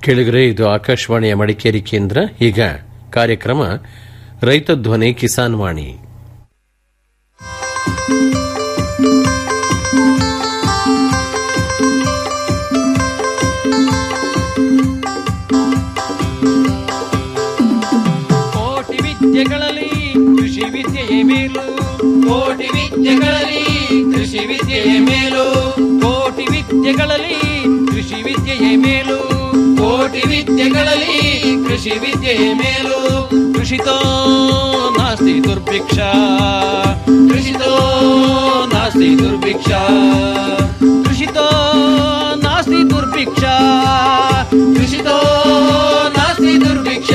ಕೇಳಿದರೆ ಇದು ಆಕಾಶವಾಣಿಯ ಮಡಿಕೇರಿ ಕೇಂದ್ರ ಈಗ ಕಾರ್ಯಕ್ರಮ ರೈತ ಧ್ವನಿ ಕಿಸಾನ್ ವಾಣಿ ಕೋಟಿ ವಿದ್ಯೆಗಳಲ್ಲಿ ಕೃಷಿ ವಿದ್ಯೆಯೇ ಮೇಲು ಕೋಟಿ ವಿದ್ಯೆಗಳಲ್ಲಿ ಕೃಷಿ ವಿದ್ಯೆಯ ಮೇಲು ಕೋಟಿ ವಿದ್ಯೆಗಳಲ್ಲಿ ಕೃಷಿ ವಿದ್ಯೆಯೇ ಮೇಲು ಕೋಟಿ ವಿದ್ಯೆಗಳಲ್ಲಿ ಕೃಷಿ ವಿದ್ಯೆಯ ಮೇಲು ಕೃಷಿತೋ ನಾಸ್ತಿ ದುರ್ಭಿಕ್ಷ ಕೃಷಿತೋ ನಾಸ್ತಿ ದುರ್ಭಿಕ್ಷ ಕೃಷಿತೋ ನಾಸ್ತಿ ದುರ್ಭಿಕ್ಷ ಕೃಷಿತೋ ನಾಸ್ತಿ ದುರ್ಭಿಕ್ಷ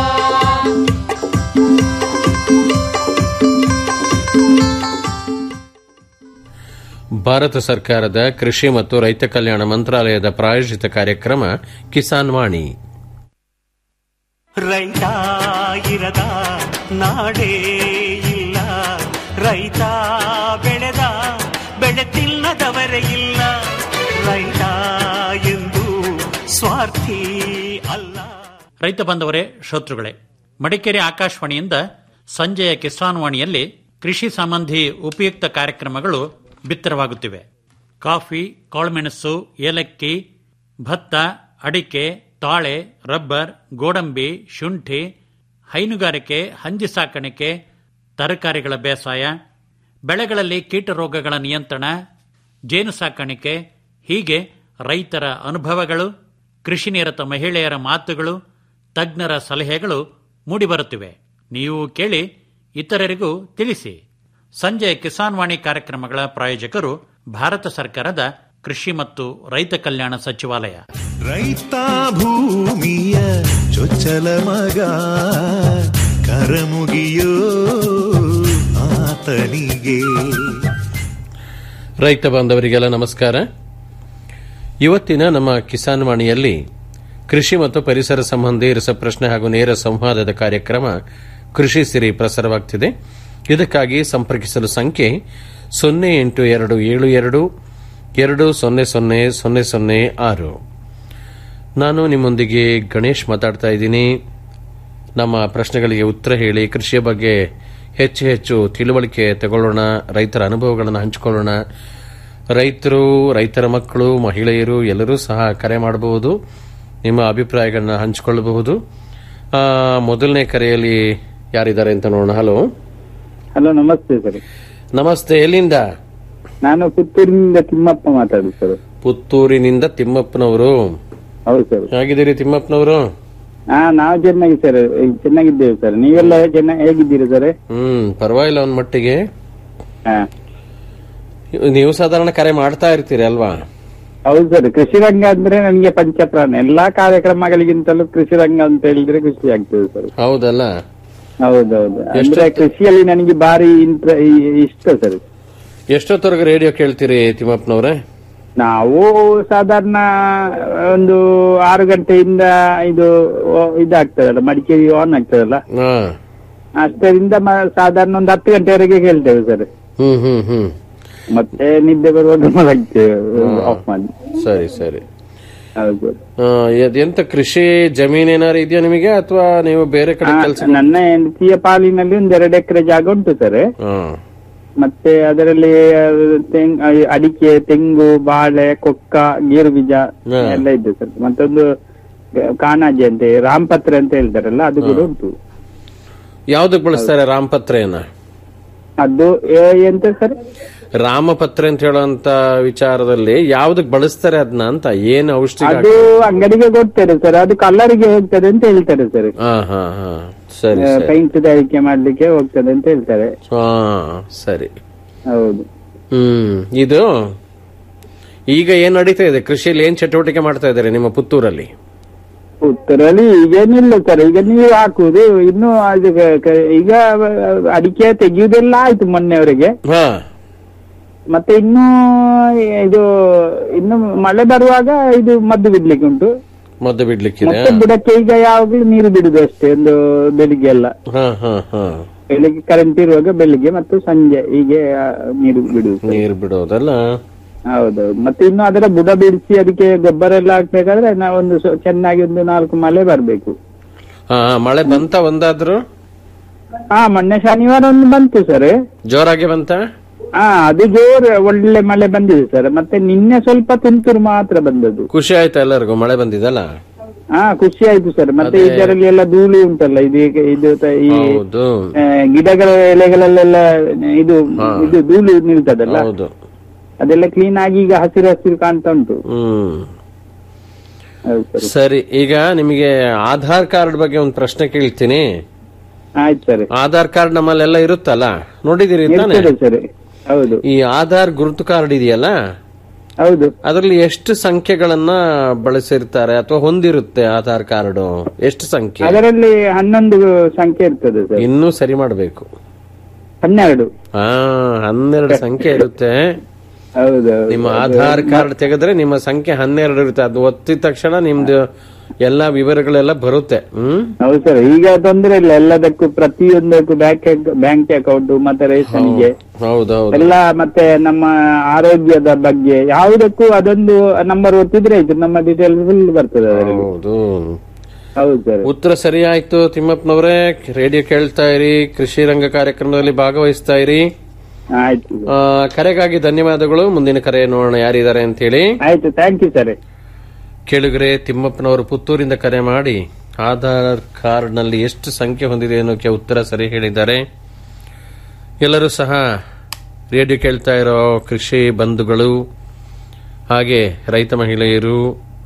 ಭಾರತ ಸರ್ಕಾರದ ಕೃಷಿ ಮತ್ತು ರೈತ ಕಲ್ಯಾಣ ಮಂತ್ರಾಲಯದ ಪ್ರಾಯೋಜಿತ ಕಾರ್ಯಕ್ರಮ ಕಿಸಾನ್ ವಾಣಿ ರೈತ ಇರದ ನಾಡೇ ಇಲ್ಲ ರೈತ ಬೆಳೆದ ಬೆಳೆ ತಿನ್ನದವರೇ ಇಲ್ಲ ರೈತ ಎಂದು ಸ್ವಾರ್ಥಿ ಅಲ್ಲ ರೈತ ಬಂದವರೇ ಶ್ರೋತೃಗಳೇ ಮಡಿಕೇರಿ ಆಕಾಶವಾಣಿಯಿಂದ ಸಂಜೆಯ ಕಿಸಾನ್ ವಾಣಿಯಲ್ಲಿ ಕೃಷಿ ಸಂಬಂಧಿ ಉಪಯುಕ್ತ ಕಾರ್ಯಕ್ರಮಗಳು ಬಿತ್ತರವಾಗುತ್ತಿವೆ ಕಾಫಿ ಕಾಳುಮೆಣಸು ಏಲಕ್ಕಿ ಭತ್ತ ಅಡಿಕೆ ತಾಳೆ ರಬ್ಬರ್ ಗೋಡಂಬಿ ಶುಂಠಿ ಹೈನುಗಾರಿಕೆ ಹಂದಿ ಸಾಕಾಣಿಕೆ ತರಕಾರಿಗಳ ಬೇಸಾಯ ಬೆಳೆಗಳಲ್ಲಿ ಕೀಟರೋಗಗಳ ನಿಯಂತ್ರಣ ಜೇನು ಸಾಕಾಣಿಕೆ ಹೀಗೆ ರೈತರ ಅನುಭವಗಳು ಕೃಷಿ ನಿರತ ಮಹಿಳೆಯರ ಮಾತುಗಳು ತಜ್ಞರ ಸಲಹೆಗಳು ಮೂಡಿಬರುತ್ತಿವೆ ನೀವು ಕೇಳಿ ಇತರರಿಗೂ ತಿಳಿಸಿ ಸಂಜೆ ಕಿಸಾನ್ ವಾಣಿ ಕಾರ್ಯಕ್ರಮಗಳ ಪ್ರಾಯೋಜಕರು ಭಾರತ ಸರ್ಕಾರದ ಕೃಷಿ ಮತ್ತು ರೈತ ಕಲ್ಯಾಣ ಸಚಿವಾಲಯ ರೈತ ಭೂಮಿಯ ಚೊಚ್ಚಲ ಮಗ ಕರಮುಗಿಯೋ ಆತನಿಗೆ ರೈತ ಬಾಂಧವರಿಗೆಲ್ಲ ನಮಸ್ಕಾರ ಇವತ್ತಿನ ನಮ್ಮ ಕಿಸಾನ್ ವಾಣಿಯಲ್ಲಿ ಕೃಷಿ ಮತ್ತು ಪರಿಸರ ಸಂಬಂಧಿ ರಸಪ್ರಶ್ನೆ ಹಾಗೂ ನೇರ ಸಂವಾದದ ಕಾರ್ಯಕ್ರಮ ಕೃಷಿ ಸಿರಿ ಪ್ರಸಾರವಾಗುತ್ತಿದೆ ಇದಕ್ಕಾಗಿ ಸಂಪರ್ಕಿಸಲು ಸಂಖ್ಯೆ ಸೊನ್ನೆ ಎಂಟು ಎರಡು ಏಳು ಎರಡು ಎರಡು ಸೊನ್ನೆ ಸೊನ್ನೆ ಸೊನ್ನೆ ಸೊನ್ನೆ ಆರು ನಾನು ನಿಮ್ಮೊಂದಿಗೆ ಗಣೇಶ್ ಮಾತಾಡ್ತಾ ಇದ್ದೀನಿ ನಮ್ಮ ಪ್ರಶ್ನೆಗಳಿಗೆ ಉತ್ತರ ಹೇಳಿ ಕೃಷಿಯ ಬಗ್ಗೆ ಹೆಚ್ಚು ಹೆಚ್ಚು ತಿಳುವಳಿಕೆ ತಗೊಳ್ಳೋಣ ರೈತರ ಅನುಭವಗಳನ್ನು ಹಂಚಿಕೊಳ್ಳೋಣ ರೈತರು ರೈತರ ಮಕ್ಕಳು ಮಹಿಳೆಯರು ಎಲ್ಲರೂ ಸಹ ಕರೆ ಮಾಡಬಹುದು ನಿಮ್ಮ ಅಭಿಪ್ರಾಯಗಳನ್ನ ಹಂಚಿಕೊಳ್ಳಬಹುದು ಆ, ಮೊದಲನೇ ಕರೆಯಲ್ಲಿ ಯಾರಿದ್ದಾರೆ ಅಂತ ನೋಡೋಣ ಹಲೋ ಹಲೋ ನಮಸ್ತೆ ಸರ್ ನಮಸ್ತೆ ಎಲ್ಲಿಂದ ನಾನು ಪುತ್ತೂರಿನಿಂದ ತಿಮ್ಮಪ್ಪ ಮಾತಾಡುದು ಸರ್ ಪುತ್ತೂರಿನಿಂದ ತಿಮ್ಮಪ್ಪನವರು ಹೌದು ಸರ್ ಹೇಗಿದ್ದೀರಿ ತಿಮ್ಮಪ್ಪನವರು ಹಾ ನಾವು ಚೆನ್ನಾಗಿ ಸರ್ ಚೆನ್ನಾಗಿದ್ದೇವೆ ಸರ್ ನೀವೆಲ್ಲ ಚೆನ್ನ ಹೇಗಿದ್ದೀರಿ ಸರ್ ಹ್ಮ್ ಪರವಾಗಿಲ್ಲ ಒಂದ್ ಮಟ್ಟಿಗೆ ಹಾ ನೀವು ಸಾಧಾರಣ ಕರೆ ಮಾಡ್ತಾ ಇರ್ತೀರಿ ಅಲ್ವಾ ಹೌದು ಸರ್ ಕೃಷಿ ರಂಗ ಅಂದ್ರೆ ನನಗೆ ಪಂಚಪ್ರಾಣ ಎಲ್ಲಾ ಕಾರ್ಯಕ್ರಮಗಳಿಗಿಂತಲೂ ಕೃಷಿ ರಂಗ ಅಂತ ಹೇಳಿದ್ರೆ ಖುಷಿ ಆಗ್ತದೆ ಸರ್ ಹೌದಲ್ಲ ಹೌದೌದು ಅಂದ್ರೆ ಎಷ್ಟೊತ್ತು- ಕೃಷಿಯಲ್ಲಿ ನನಗೆ ಭಾರಿ ಇಂಟ್ರ ಈ- ಇಷ್ಟ ಸರ್ ಎಷ್ಟೊತ್ತವರೆಗೆ ರೇಡಿಯೋ ಕೇಳ್ತೀರಿ ತಿಮ್ಮಪ್ಪನವ್ರೆ ನಾವು ಸಾಧಾರಣ ಒಂದು ಆರು ಗಂಟೆಯಿಂದ ಇದು ಓ- ಇದಾಗ್ತದಲ್ಲ ಮಡಿಕೇರಿ ಆನ್ ಆಗ್ತದಲ್ಲ ಹಾ ಅಷ್ಟರಿಂದ ಮ- ಸಾಧಾರಣ ಒಂದು ಹತ್ತು ಗಂಟೆವರೆಗೆ ಕೇಳ್ತೇವೆ ಸರ್ ಹ್ಮ್ ಹ್ಮ್ ಹ್ಮ್ ಮತ್ತೆ ನಿದ್ದೆ ಬರುವಾಗ ಮಲಗ್ತೇವೆ ಆಫ್ ಮಾಡಿ ಸರಿ ಸರಿ ಹೌದು ಆ, ಎದ್- ಎಂತ ಕೃಷಿ ಜಮೀನ್ ಏನಾರು ಇದೆಯಾ ನಿಮಗೆ ಅಥವಾ ನೀವು ಬೇರೆ ಕಡೆ ಆ, ಕೆಲಸ ನನ್ನ ಹೆಂಡತಿಯ ಪಾಲಿನಲ್ಲಿ ಒಂದು ಎರಡು ಎಕರೆ ಜಾಗ ಉಂಟು ಸರ್ ಮತ್ತೆ ಅದರಲ್ಲಿ ಆ, ತೆಂಗ್ ಆ, ಅಡಿಕೆ ತೆಂಗು ಬಾಳೆ ಕೊಕ್ಕ ಗೇರು ಬೀಜ ಹಾ. ಎಲ್ಲ ಇದೆ ಸರ್ ಮತ್ತೊಂದು ಗ- ಕಾಣಾಜಿ ಅಂತ ರಾಮಪತ್ರೆ ಅಂತ ಹೇಳ್ತಾರಲ್ಲ ಅದು ಕೂಡ ಉಂಟು ಯಾವ್ದಕ್ ಬಳಸ್ತಾರೆ ರಾಮಪತ್ರೆಯನ್ನ ಅದು ಏ- ಎಂತ ಸರ್ ರಾಮಪತ್ರೆ ಅಂತ ಹೇಳುವಂತ ವಿಚಾರದಲ್ಲಿ ಯಾವ್ದಕ್ ಬಳಸ್ತಾರೆ ಅದನ್ನ ಅಂತ ಏನು ಔಷಧಿ ಅದು ಅಂಗಡಿಗೆ ಕೊಡ್ತಾರೆ ಸರ್ ಅದು ಕಲ್ಲರಿಗೆ ಹೋಗ್ತದೆ ಅಂತ ಹೇಳ್ತಾರೆ ಸರ್ ಹಾ ಹಾ ಹಾ ಸರಿ ಸರಿ ಪೈಂಟ್ ತಯಾರಿಕೆ ಮಾಡ್ಲಿಕ್ಕೆ ಹೋಗ್ತದೆ ಅಂತ ಹೇಳ್ತಾರೆ ಹಾ ಸರಿ ಹೌದು ಹ್ಮ್ ಇದು ಈಗ ಏನ್ ನಡೀತಾ ಇದೆ ಕೃಷಿಯಲ್ಲಿ ಏನ್ ಚಟುವಟಿಕೆ ಮಾಡ್ತಾ ಇದ್ದಾರೆ ನಿಮ್ಮ ಪುತ್ತೂರಲ್ಲಿ ಉತ್ತರಲ್ಲಿ ಈಗೇನಿಲ್ಲ ಸರ್ ಈಗ ನೀವು ಹಾಕುದು ಇನ್ನು ಅದು ಕ- ಕ- ಈಗ ಅಡಿಕೆ ತೆಗೆಯುವುದೆಲ್ಲ ಆಯ್ತು ಮೊನ್ನೆವರೆಗೆ ಹಾ ಮತ್ತೆ ಇನ್ನು ಇದು ಇನ್ನು ಮಳೆ ಬರುವಾಗ ಇದು ಮದ್ದು ಬಿಡ್ಲಿಕ್ಕೆ ಉಂಟು ಮದ್ದು ಬಿಡ್ಲಿಕ್ಕಿದೆ ಮತ್ತೆ ಬುಡಕ್ಕೆ ಈಗ ಯಾವಾಗ್ಲೂ ನೀರು ಬಿಡುದು ಅಷ್ಟೇ ಒಂದು ಬೆಳಿಗ್ಗೆ ಎಲ್ಲ ಹಾ ಹಾ ಹಾ ಬೆಳಿಗ್ಗೆ ಕರೆಂಟ್ ಇರುವಾಗ ಬೆಳಿಗ್ಗೆ ಮತ್ತು ಸಂಜೆ ಹೀಗೆ ಆ, ನೀರು ಬಿಡುದು ಸರ್. ನೀರು ಬಿಡೋದಲ್ಲ ಹೌದೌದು ಮತ್ತೆ ಇನ್ನು ಅದರ ಬುಡ ಬಿಡಿಸಿ ಅದಕ್ಕೆ ಗೊಬ್ಬರ ಎಲ್ಲ ಹಾಕ್ಬೇಕಾದ್ರೆ ನಾವೊಂದು ಸ್ವ- ಚೆನ್ನಾಗಿ ಒಂದು ನಾಲ್ಕು ಮಳೆ ಬರ್ಬೇಕು ಹಾ ಮಳೆ ಬಂತ ಒಂದಾದ್ರು ಹಾ ಮೊನ್ನೆ ಶನಿವಾರ ಒಂದು ಬಂತು ಸರ್ ಜೋರಾಗಿ ಬಂತ ಹಾ ಅದು ಜೋರ್ ಒಳ್ಳೆ ಮಳೆ ಬಂದಿದೆ ಸರ್ ಮತ್ತೆ ನಿನ್ನೆ ಸ್ವಲ್ಪ ತುಂತುರು ಮಾತ್ರ ಬಂದದ್ದು ಖುಷಿ ಆಯ್ತಾ ಎಲ್ಲರಿಗೂ ಮಳೆ ಬಂದಿದಲ್ಲ ಹಾ ಖುಷಿ ಆಯ್ತು ಸರ್ ಮತ್ತೆ ಅದೇ. ಇದರಲ್ಲಿ ಎಲ್ಲ ಧೂಳು ಉಂಟಲ್ಲ ಇದು ಈಗ- ಇದು ತ- ಈ ಹೌದು ಆ, ಗಿಡಗಳ ಎಲೆಗಳಲ್ಲೆಲ್ಲ ಇದು ಹಾ. ಇದು ಧೂಳು ನಿಲ್ತದಲ್ಲ ಹೌದು ಅದೆಲ್ಲ ಕ್ಲೀನ್ ಆಗಿ ಈಗ ಹಸಿರು ಹಸಿರು ಕಾಣ್ತಾ ಉಂಟು ಹ್ಮ್ ಹೌದು ಸರ್ ಸರಿ ಈಗ ನಿಮಗೆ ಆಧಾರ್ ಕಾರ್ಡ್ ಬಗ್ಗೆ ಒಂದು ಪ್ರಶ್ನೆ ಕೇಳ್ತೀನಿ ಆಯ್ತು ಸರ್ ಆಧಾರ್ ಕಾರ್ಡ್ ನಮ್ಮಲ್ಲೆಲ್ಲ ಇರುತ್ತಲ್ಲ ನೋಡಿದಿರಿ ತಾನೆ ಇರ್ತದೆ ಸರ್ ಹೌದು ಈ ಆಧಾರ್ ಗುರುತು ಕಾರ್ಡ್ ಇದೆಯಲ್ಲ ಹೌದು ಅದರಲ್ಲಿ ಎಷ್ಟು ಸಂಖ್ಯೆಗಳನ್ನ ಬಳಸಿರ್ತಾರೆ ಅಥವಾ ಹೊಂದಿರುತ್ತೆ ಆಧಾರ್ ಕಾರ್ಡ್ ಎಷ್ಟು ಸಂಖ್ಯೆ ಅದರಲ್ಲಿ ಹನ್ನೊಂದು ಸಂಖ್ಯೆ ಇರ್ತದೆ ಸರ್ ಇನ್ನೂ ಸರಿ ಮಾಡಬೇಕು ಹನ್ನೆರಡು ಹಾ ಹನ್ನೆರಡು ಸಂಖ್ಯೆ ಇರುತ್ತೆ ಹೌದು ನಿಮ್ಮ ಆಧಾರ್ ಕಾರ್ಡ್ ತೆಗೆದ್ರೆ ನಿಮ್ಮ ಸಂಖ್ಯೆ ಹನ್ನೆರಡು ಇರುತ್ತೆ ಅದು ಒತ್ತಿದ ತಕ್ಷಣ ನಿಮ್ದು ಎಲ್ಲಾ ವಿವರಗಳೆಲ್ಲ ಬರುತ್ತೆ ಹ್ಮ್ ಹೌದು ಸರ್ ಈಗ ತೊಂದರೆ ಇಲ್ಲ ಎಲ್ಲದಕ್ಕೂ ಪ್ರತಿಯೊಂದಕ್ಕೂ ಬ್ಯಾಂಕ್ ಬ್ಯಾಂಕ್ ಅಕೌಂಟ್ ಮತ್ತೆ ರೇಷನ್ಗೆ ಹೌದೌದು ಎಲ್ಲ ಮತ್ತೆ ನಮ್ಮ ಆರೋಗ್ಯದ ಬಗ್ಗೆ ಯಾವುದಕ್ಕೂ ಅದೊಂದು ನಂಬರ್ ಒತ್ತಿದ್ರೆ ಆಯ್ತು ನಮ್ಮ ಡೀಟೇಲ್ ಫುಲ್ ಬರ್ತದೆ ಅದರಲ್ಲಿ ಹೌದು ಹೌದು ಸರ್ ಉತ್ತರ ಸರಿ ಆಯ್ತು ತಿಮ್ಮಪ್ಪನವರೇ ರೇಡಿಯೋ ಕೇಳ್ತಾ ಇರಿ ಕೃಷಿ ರಂಗ ಕಾರ್ಯಕ್ರಮದಲ್ಲಿ ಭಾಗವಹಿಸ್ತಾ ಇರಿ ಆಯ್ತು ಆ, ಕರೆಗಾಗಿ ಧನ್ಯವಾದಗಳು ಮುಂದಿನ ಕರೆ ನೋಡೋಣ ಯಾರಿದ್ದಾರೆ ಅಂತ ಹೇಳಿ ಆಯ್ತು ಥ್ಯಾಂಕ್ ಯು ಸರ್ ಕೇಳುಗರೆ ತಿಮ್ಮಪ್ಪನವರು ಪುತ್ತೂರಿಂದ ಕರೆ ಮಾಡಿ ಆಧಾರ್ ಕಾರ್ಡ್ನಲ್ಲಿ ಎಷ್ಟು ಸಂಖ್ಯೆ ಹೊಂದಿದೆ ಅನ್ನೋಕೆ ಉತ್ತರ ಸರಿ ಹೇಳಿದ್ದಾರೆ ಎಲ್ಲರೂ ಸಹ ರೇಡಿಯೋ ಕೇಳ್ತಾ ಇರೋ ಕೃಷಿ ಬಂಧುಗಳು ಹಾಗೆ ರೈತ ಮಹಿಳೆಯರು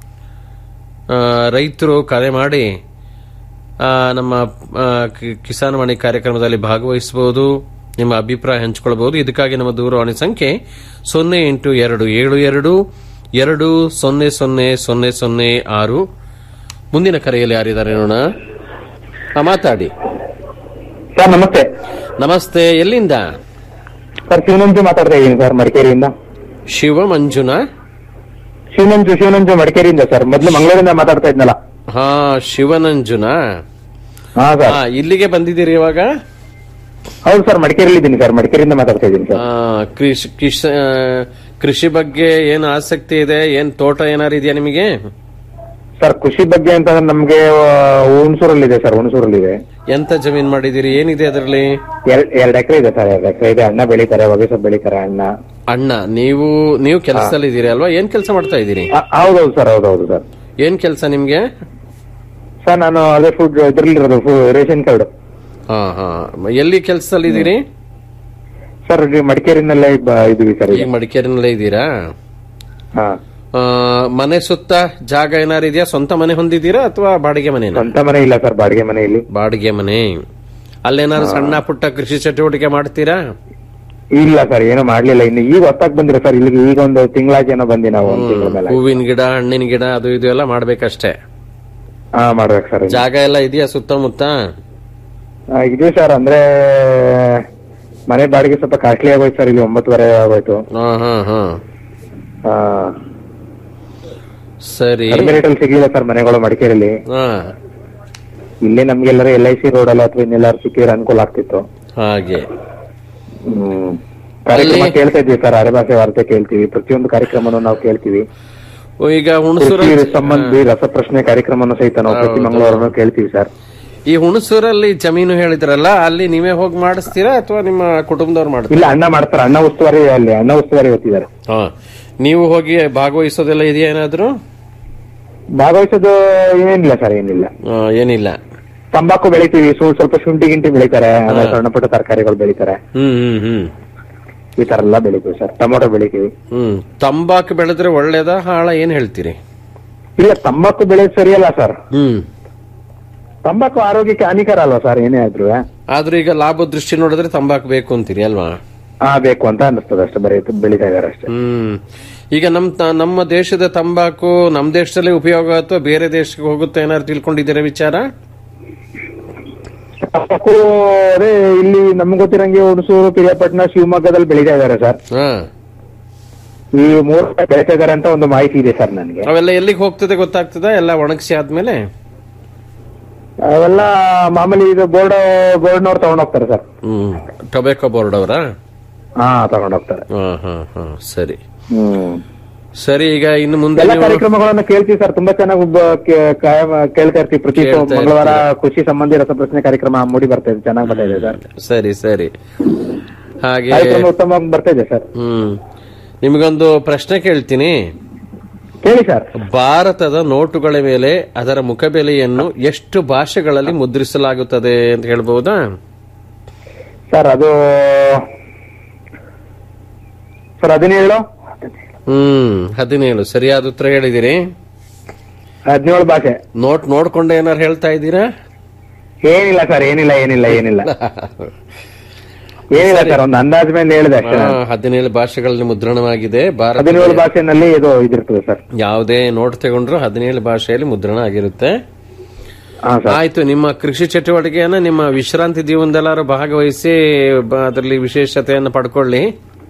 ಆ, ರೈತರು ಕರೆ ಮಾಡಿ ಆ, ನಮ್ಮ ಆ, ಕಿ- ಕಿಸಾನ್ ವಾಣಿ ಕಾರ್ಯಕ್ರಮದಲ್ಲಿ ಭಾಗವಹಿಸಬಹುದು ನಿಮ್ಮ ಅಭಿಪ್ರಾಯ ಹಂಚಿಕೊಳ್ಳಬಹುದು ಇದಕ್ಕಾಗಿ ನಮ್ಮ ದೂರವಾಣಿ ಸಂಖ್ಯೆ ಸೊನ್ನೆ ಎಂಟು ಎರಡು ಏಳು ಎರಡು ಎರಡು ಸೊನ್ನೆ ಸೊನ್ನೆ ಸೊನ್ನೆ ಸೊನ್ನೆ ಆರು ಮುಂದಿನ ಕರೆಯಲ್ಲಿ ಯಾರಿದ್ದಾರೆ ನೋಡೋಣ ಆ, ಮಾತಾಡಿ ಸರ್ ನಮಸ್ತೆ ನಮಸ್ತೆ ಎಲ್ಲಿಂದ ಸರ್ ಶಿವನಂಜು ಮಾತಾಡ್ತಾ ಇದ್ದೀನಿ ಸರ್ ಮಡಿಕೇರಿಯಿಂದ ಶಿವ ಮಂಜುನಾ ಶಿವನಂಜು ಶಿವನಂಜು ಮಡಿಕೇರಿಯಿಂದ ಸರ್ ಮೊದಲು ಮಂಗಳೂರಿಂದ ಮಾತಾಡ್ತಾ ಇದ್ನಲ್ಲ ಹಾ ಶಿವನಂಜುನಾ ಹಾ ಸರ್ ಹಾ ಇಲ್ಲಿಗೆ ಬಂದಿದ್ದೀರಿ ಇವಾಗ ಹೌದು ಸರ್ ಮಡಿಕೇರಿಯಲ್ಲಿ ಇದ್ದೀನಿ ಸರ್ ಮಡಿಕೇರಿಯಿಂದ ಮಾತಾಡ್ತಾ ಇದ್ದೀನಿ ಸರ್ ಆ, ಕೃಷಿ ಕೃಷಿ ಆ, ಕೃಷಿ ಬಗ್ಗೆ ಏನ್ ಆಸಕ್ತಿ ಇದೆ ಏನ್ ತೋಟ ಏನಾರು ಇದೆಯಾ ನಿಮಗೆ ಸರ್ ಕೃಷಿ ಬಗ್ಗೆ ಅಂತಂದ್ರೆ ನಮ್ಗೆ ಹುಣಸೂರಲ್ಲಿ ಇದೆ ಸರ್ ಹುಣಸೂರಲ್ಲಿ ಇದೆ ಎಂತ ಜಮೀನ್ ಮಾಡಿದಿರಿ ಏನಿದೆ ಅದರಲ್ಲಿ ಎರಡ್ ಎರಡ್ ಎಕರೆ ಇದೆ ಸರ್ ಎರಡ್ ಎಕರೆ ಇದೆ ಅಣ್ಣ ಬೆಳಿತಾರೆ ಹೊಗೆ ಸೊಪ್ಪು ಬೆಳಿತಾರೆ ಅಣ್ಣ ಅಣ್ಣ ನೀವು ನೀವು ಕೆಲಸದಲ್ಲಿ ಇದ್ದೀರಿ ಅಲ್ವಾ ಏನ್ ಕೆಲಸ ಮಾಡ್ತಾ ಇದ್ದೀರಿ ಆ, ಹೌದೌದು ಸರ್ ಹೌದೌದು ಸರ್ ಏನ್ ಕೆಲಸ ನಿಮ್ಗೆ ಸರ್ ನಾನು ಅದೇ ಫುಡ್ ಇದ್ರಲ್ಲಿ ಇರೋದು ಫು- ರೇಷನ್ ಕಾರ್ಡ್ ಹಾ ಹಾ ಎಲ್ಲಿ ಕೆಲಸದಲ್ಲಿ ಇದ್ದೀರಿ ಸರ್ ಇಲ್ಲಿ ಮಡಿಕೇರಿನಲ್ಲೇ ಬ- ಇದೀವಿ ಸರ್ ಈಗ ಈಗ ಮಡಿಕೇರಿನಲ್ಲೇ ಇದ್ದೀರಾ ಹಾ ಆ, ಮನೆ ಸುತ್ತ ಜಾಗ ಏನಾರು ಇದೆಯಾ ಸ್ವಂತ ಮನೆ ಹೊಂದಿದ್ದೀರಾ ಅಥವಾ ಬಾಡಿಗೆ ಮನೆನಾ ಸ್ವಂತ ಮನೆ ಇಲ್ಲ ಸರ್ ಬಾಡಿಗೆ ಮನೆ ಇಲ್ಲಿ ಬಾಡಿಗೆ ಮನೆ ಅಲ್ಲೇನಾದ್ರು ಸಣ್ಣ ಪುಟ್ಟ ಕೃಷಿ ಚಟುವಟಿಕೆ ಮಾಡ್ತೀರಾ ಇಲ್ಲ ಸರ್ ಏನೋ ಮಾಡ್ಲಿಲ್ಲ ಇನ್ನು ಈಗ ಹೊತ್ತಾಗ್ ಬಂದಿರ ಸರ್ ಇಲ್ಲಿಗೆ ಈಗ ಒಂದು ತಿಂಗಳಾಗಿ ಏನೋ ಬಂದಿ ನಾವು ಒಂದ್ ತಿಂಗಳ ಮೇಲೆ ಹೂವಿನ ಗಿಡ ಹಣ್ಣಿನ ಗಿಡ ಅದು ಇದು ಎಲ್ಲ ಮಾಡ್ಬೇಕಷ್ಟೇ ಹಾ ಮಾಡ್ಬೇಕು ಸರ್ ಜಾಗ ಎಲ್ಲ ಇದೆಯಾ ಸುತ್ತಮುತ್ತ ಆ, ಇದೆ ಸರ್ ಅಂದ್ರೆ ಮನೆ ಬಾಡಿಗೆ ಸ್ವಲ್ಪ ಕಾಸ್ಟ್ಲಿ ಆಗೋಯ್ತು ಸರ್ ಇಲ್ಲಿ ಒಂಬತ್ತುವರೆ ಆಗೋಯ್ತು ಹಾ ಹಾ ಹಾ ಆ, ಸರಿ ಕಡಿಮೆ ರೇಟಲ್ಲಿ ಸಿಗ್ಲಿಲ್ಲ ಸರ್ ಮನೆಗಳು ಮಡಿಕೇರಿಯಲ್ಲಿ ಹಾ ಇಲ್ಲೇ ನಮ್ಗೆಲ್ಲರೂ ಎಲ್ ಐ ಸಿ ರೋಡ್ ಅಲ್ಲ ಅಥವಾ ಇನ್ನೆಲ್ಲಾರು ಸಿಕ್ಕಿದ್ರೆ ಅನುಕೂಲ ಆಗ್ತಿತ್ತು ಹಾಗೆ ಹ್ಮ್ ಕಾರ್ಯಕ್ರಮ ಅಲ್ಲಿ- ಕೇಳ್ತಾ ಇದ್ವಿ ಸರ್ ಅರೆಭಾಷೆ ವಾರ್ತೆ ಕೇಳ್ತೀವಿ ಪ್ರತಿಯೊಂದು ಕಾರ್ಯಕ್ರಮನೂ ನಾವು ಕೇಳ್ತೀವಿ ಓ, ಈಗ ಹುಣಸೂರಲ್ಲಿ ಕೃಷಿ ಸಂಬಂಧಿ ರಸಪ್ರಶ್ನೆ ಕಾರ್ಯಕ್ರಮನೂ ಸಹಿತ ನಾವು ಪ್ರತಿ ಹೌದು. ಮಂಗಳವಾರನೂ ಕೇಳ್ತೀವಿ ಸರ್ ಈ ಹುಣಸೂರಲ್ಲಿ ಜಮೀನು ಹೇಳಿದ್ರಲ್ಲ ಅಲ್ಲಿ ನೀವೇ ಹೋಗಿ ಮಾಡಿಸ್ತೀರಾ ಅಥವಾ ನಿಮ್ಮ ಕುಟುಂಬದವ್ರು ಮಾಡ್ತೀರಾ ಇಲ್ಲ ಅಣ್ಣ ಮಾಡ್ತಾರೆ ಅಣ್ಣ ಉಸ್ತುವಾರಿ ಅಲ್ಲಿ ಅಣ್ಣ ಉಸ್ತುವಾರಿ ಓದ್ತಿದ್ದಾರೆ ಹಾ ನೀವು ಹೋಗಿ ಭಾಗವಹಿಸೋದೆಲ್ಲ ಇದೆಯಾ ಏನಾದ್ರು ಭಾಗವಹಿಸೋದು ಏನಿಲ್ಲ ಸರ್ ಏನಿಲ್ಲ ಆ, ಏನಿಲ್ಲ ತಂಬಾಕು ಬೆಳಿತೀವಿ ಸು- ಸ್ವಲ್ಪ ಶುಂಠಿ ಗಿಂಟಿ ಬೆಳಿತಾರೆ ಆಮೇಲೆ ಸಣ್ಣ ಪುಟ್ಟ ತರಕಾರಿಗಳು ಬೆಳಿತಾರೆ ಹ್ಮ್ ಹ್ಮ್ ಹ್ಮ್ ಈ ತರ ಎಲ್ಲ ಬೆಳಿತೀವಿ ಸರ್ ಟೊಮೊಟೊ ಬೆಳಿತೀವಿ ಹ್ಮ್ ತಂಬಾಕು ಬೆಳೆದ್ರೆ ಒಳ್ಳೇದ ಹಾಳ ಏನ್ ಹೇಳ್ತೀರಿ ಇಲ್ಲ ತಂಬಾಕು ಬೆಳೆಯೋದು ಸರಿಯಲ್ಲ ಸರ್ ಹ್ಮ್ ತಂಬಾಕು ಆರೋಗ್ಯಕ್ಕೆ ಹಾನಿಕರ ಅಲ್ವಾ ಸರ್ ಏನೇ ಆದ್ರೂ ಆದ್ರೂ ಈಗ ಲಾಭ ದೃಷ್ಟಿ ನೋಡಿದ್ರೆ ತಂಬಾಕು ಬೇಕು ಅಂತೀರಿ ಅಲ್ವಾ ಹಾ ಬೇಕು ಅಂತ ಅನಿಸ್ತದೆ ಅಷ್ಟೇ ಬರೀ ಬೆಳಿತಾ ಇದಾರೆ ಅಷ್ಟೇ ಹ್ಮ್ ಈಗ ನಮ್ ತ- ನಮ್ಮ ದೇಶದ ತಂಬಾಕು ನಮ್ ದೇಶದಲ್ಲೇ ಉಪಯೋಗ ಅಥವಾ ಬೇರೆ ದೇಶಕ್ಕೆ ಹೋಗುತ್ತೆ ಏನಾದ್ರು ತಿಳ್ಕೊಂಡಿದ್ದೀರಾ ವಿಚಾರ ತಂಬಾಕು ಅದೇ ಇಲ್ಲಿ ನಮ್ಗೆ ಗೊತ್ತಿರಂಗೆ ಹುಣಸೂರು ಪಿರಿಯಾಪಟ್ಟಣ ಶಿವಮೊಗ್ಗದಲ್ಲಿ ಬೆಳಿತಾ ಇದಾರೆ ಸರ್ ಹಾ ಈ ಮೂರು ಕಡೆ ಬೆಳಿತಾ ಇದಾರೆ ಅಂತ ಒಂದು ಮಾಹಿತಿ ಇದೆ ಸರ್ ನನಗೆ ಅವೆಲ್ಲ ಎಲ್ಲಿಗೆ ಹೋಗ್ತದೆ ಗೊತ್ತಾಗ್ತದ ಎಲ್ಲ ಒಣಗಿಸಿ ಆದ್ಮೇಲೆ ಅವೆಲ್ಲ ಮಾಮೂಲಿ ಇದು ಬೋರ್ಡ್ ಬೋರ್ಡ್ನವ್ರು ತಗೊಂಡೋಗ್ತಾರೆ ಸರ್ ಹ್ಮ್ ಟೊಬ್ಯಾಕೊ ಬೋರ್ಡ್ ಅವರ ಹಾ ತಗೊಂಡೋಗ್ತಾರೆ ಹಾ ಹಾ ಹಾ ಸರಿ ಹ್ಮ್ ಸರಿ ಈಗ ಇನ್ನು ಮುಂದೆ ಎಲ್ಲ ನೀವು ಕಾರ್ಯಕ್ರಮಗಳನ್ನ ಕೇಳ್ತೀವಿ ಸರ್ ತುಂಬಾ ಚೆನ್ನಾಗಿ ಒಬ್ಬ ಕೇ- ಕಾಯಂ ಕೇಳ್ತಾ ಇರ್ತೀವಿ ಪ್ರತಿ ಕೇಳ್ತಾ ಇರ್ತೀವಿ. ಮಂಗಳವಾರ ಕೃಷಿ ಸಂಬಂಧಿ ರಸಪ್ರಶ್ನೆ ಕಾರ್ಯಕ್ರಮ ಮೂಡಿ ಬರ್ತಾ ಇದೆ ಚೆನ್ನಾಗಿ ಬರ್ತಾ ಇದೆ ಸರ್ ಸರಿ ಸರಿ ಹಾಗೆ ಕಾರ್ಯಕ್ರಮ ಉತ್ತಮವಾಗಿ ಬರ್ತಾ ಇದೆ ಸರ್ ಹ್ಮ್ ನಿಮಗೊಂದು ಪ್ರಶ್ನೆ ಕೇಳ್ತೀನಿ ಕೇಳಿ ಸರ್ ಭಾರತದ ನೋಟುಗಳ ಮೇಲೆ ಅದರ ಮುಖಬೆಲೆಯನ್ನು ಎಷ್ಟು ಭಾಷೆಗಳಲ್ಲಿ ಮುದ್ರಿಸಲಾಗುತ್ತದೆ ಅಂತ ಹೇಳ್ಬಹುದಾ ಸರ್ ಅದು ಸರ್ ಹದಿನೇಳು ಹ್ಮ್ ಹದಿನೇಳು ಸರಿಯಾದ ಉತ್ತರ ಹೇಳಿದಿರಿ ಹದಿನೇಳು ಭಾಷೆ ನೋಟ್ ನೋಡ್ಕೊಂಡು ಏನಾರು ಹೇಳ್ತಾ ಇದ್ದೀರಾ ಏನಿಲ್ಲ ಸರ್ ಏನಿಲ್ಲ ಏನಿಲ್ಲ ಏನಿಲ್ಲ ಏನಿಲ್ಲ ಸರ್ ಒಂದು ಅಂದಾಜ್ ಮೇಲೆ ಹೇಳಿದೆ ಅಷ್ಟೇ ಹಾ, ನಾನು. ಹದಿನೇಳು ಭಾಷೆಗಳಲ್ಲಿ ಮುದ್ರಣವಾಗಿದೆ ಭಾರತ ಹದಿನೇಳು ಭಾಷೆನಲ್ಲಿ ಇದು ಇದಿರ್ತದೆ ಸರ್ ಯಾವುದೇ ನೋಟ್ ತಗೊಂಡ್ರು ಹದಿನೇಳು ಭಾಷೆಯಲ್ಲಿ ಮುದ್ರಣ ಆಗಿರುತ್ತೆ ಹಾ ಸರ್ ಆಯ್ತು ನಿಮ್ಮ ಕೃಷಿ ಚಟುವಟಿಕೆಯನ್ನ ನಿಮ್ಮ ವಿಶ್ರಾಂತಿ ಜೀವನದೆಲ್ಲಾರು ಭಾಗವಹಿಸಿ ಬ- ಅದರಲ್ಲಿ ವಿಶೇಷತೆಯನ್ನು ಪಡ್ಕೊಳ್ಳಿ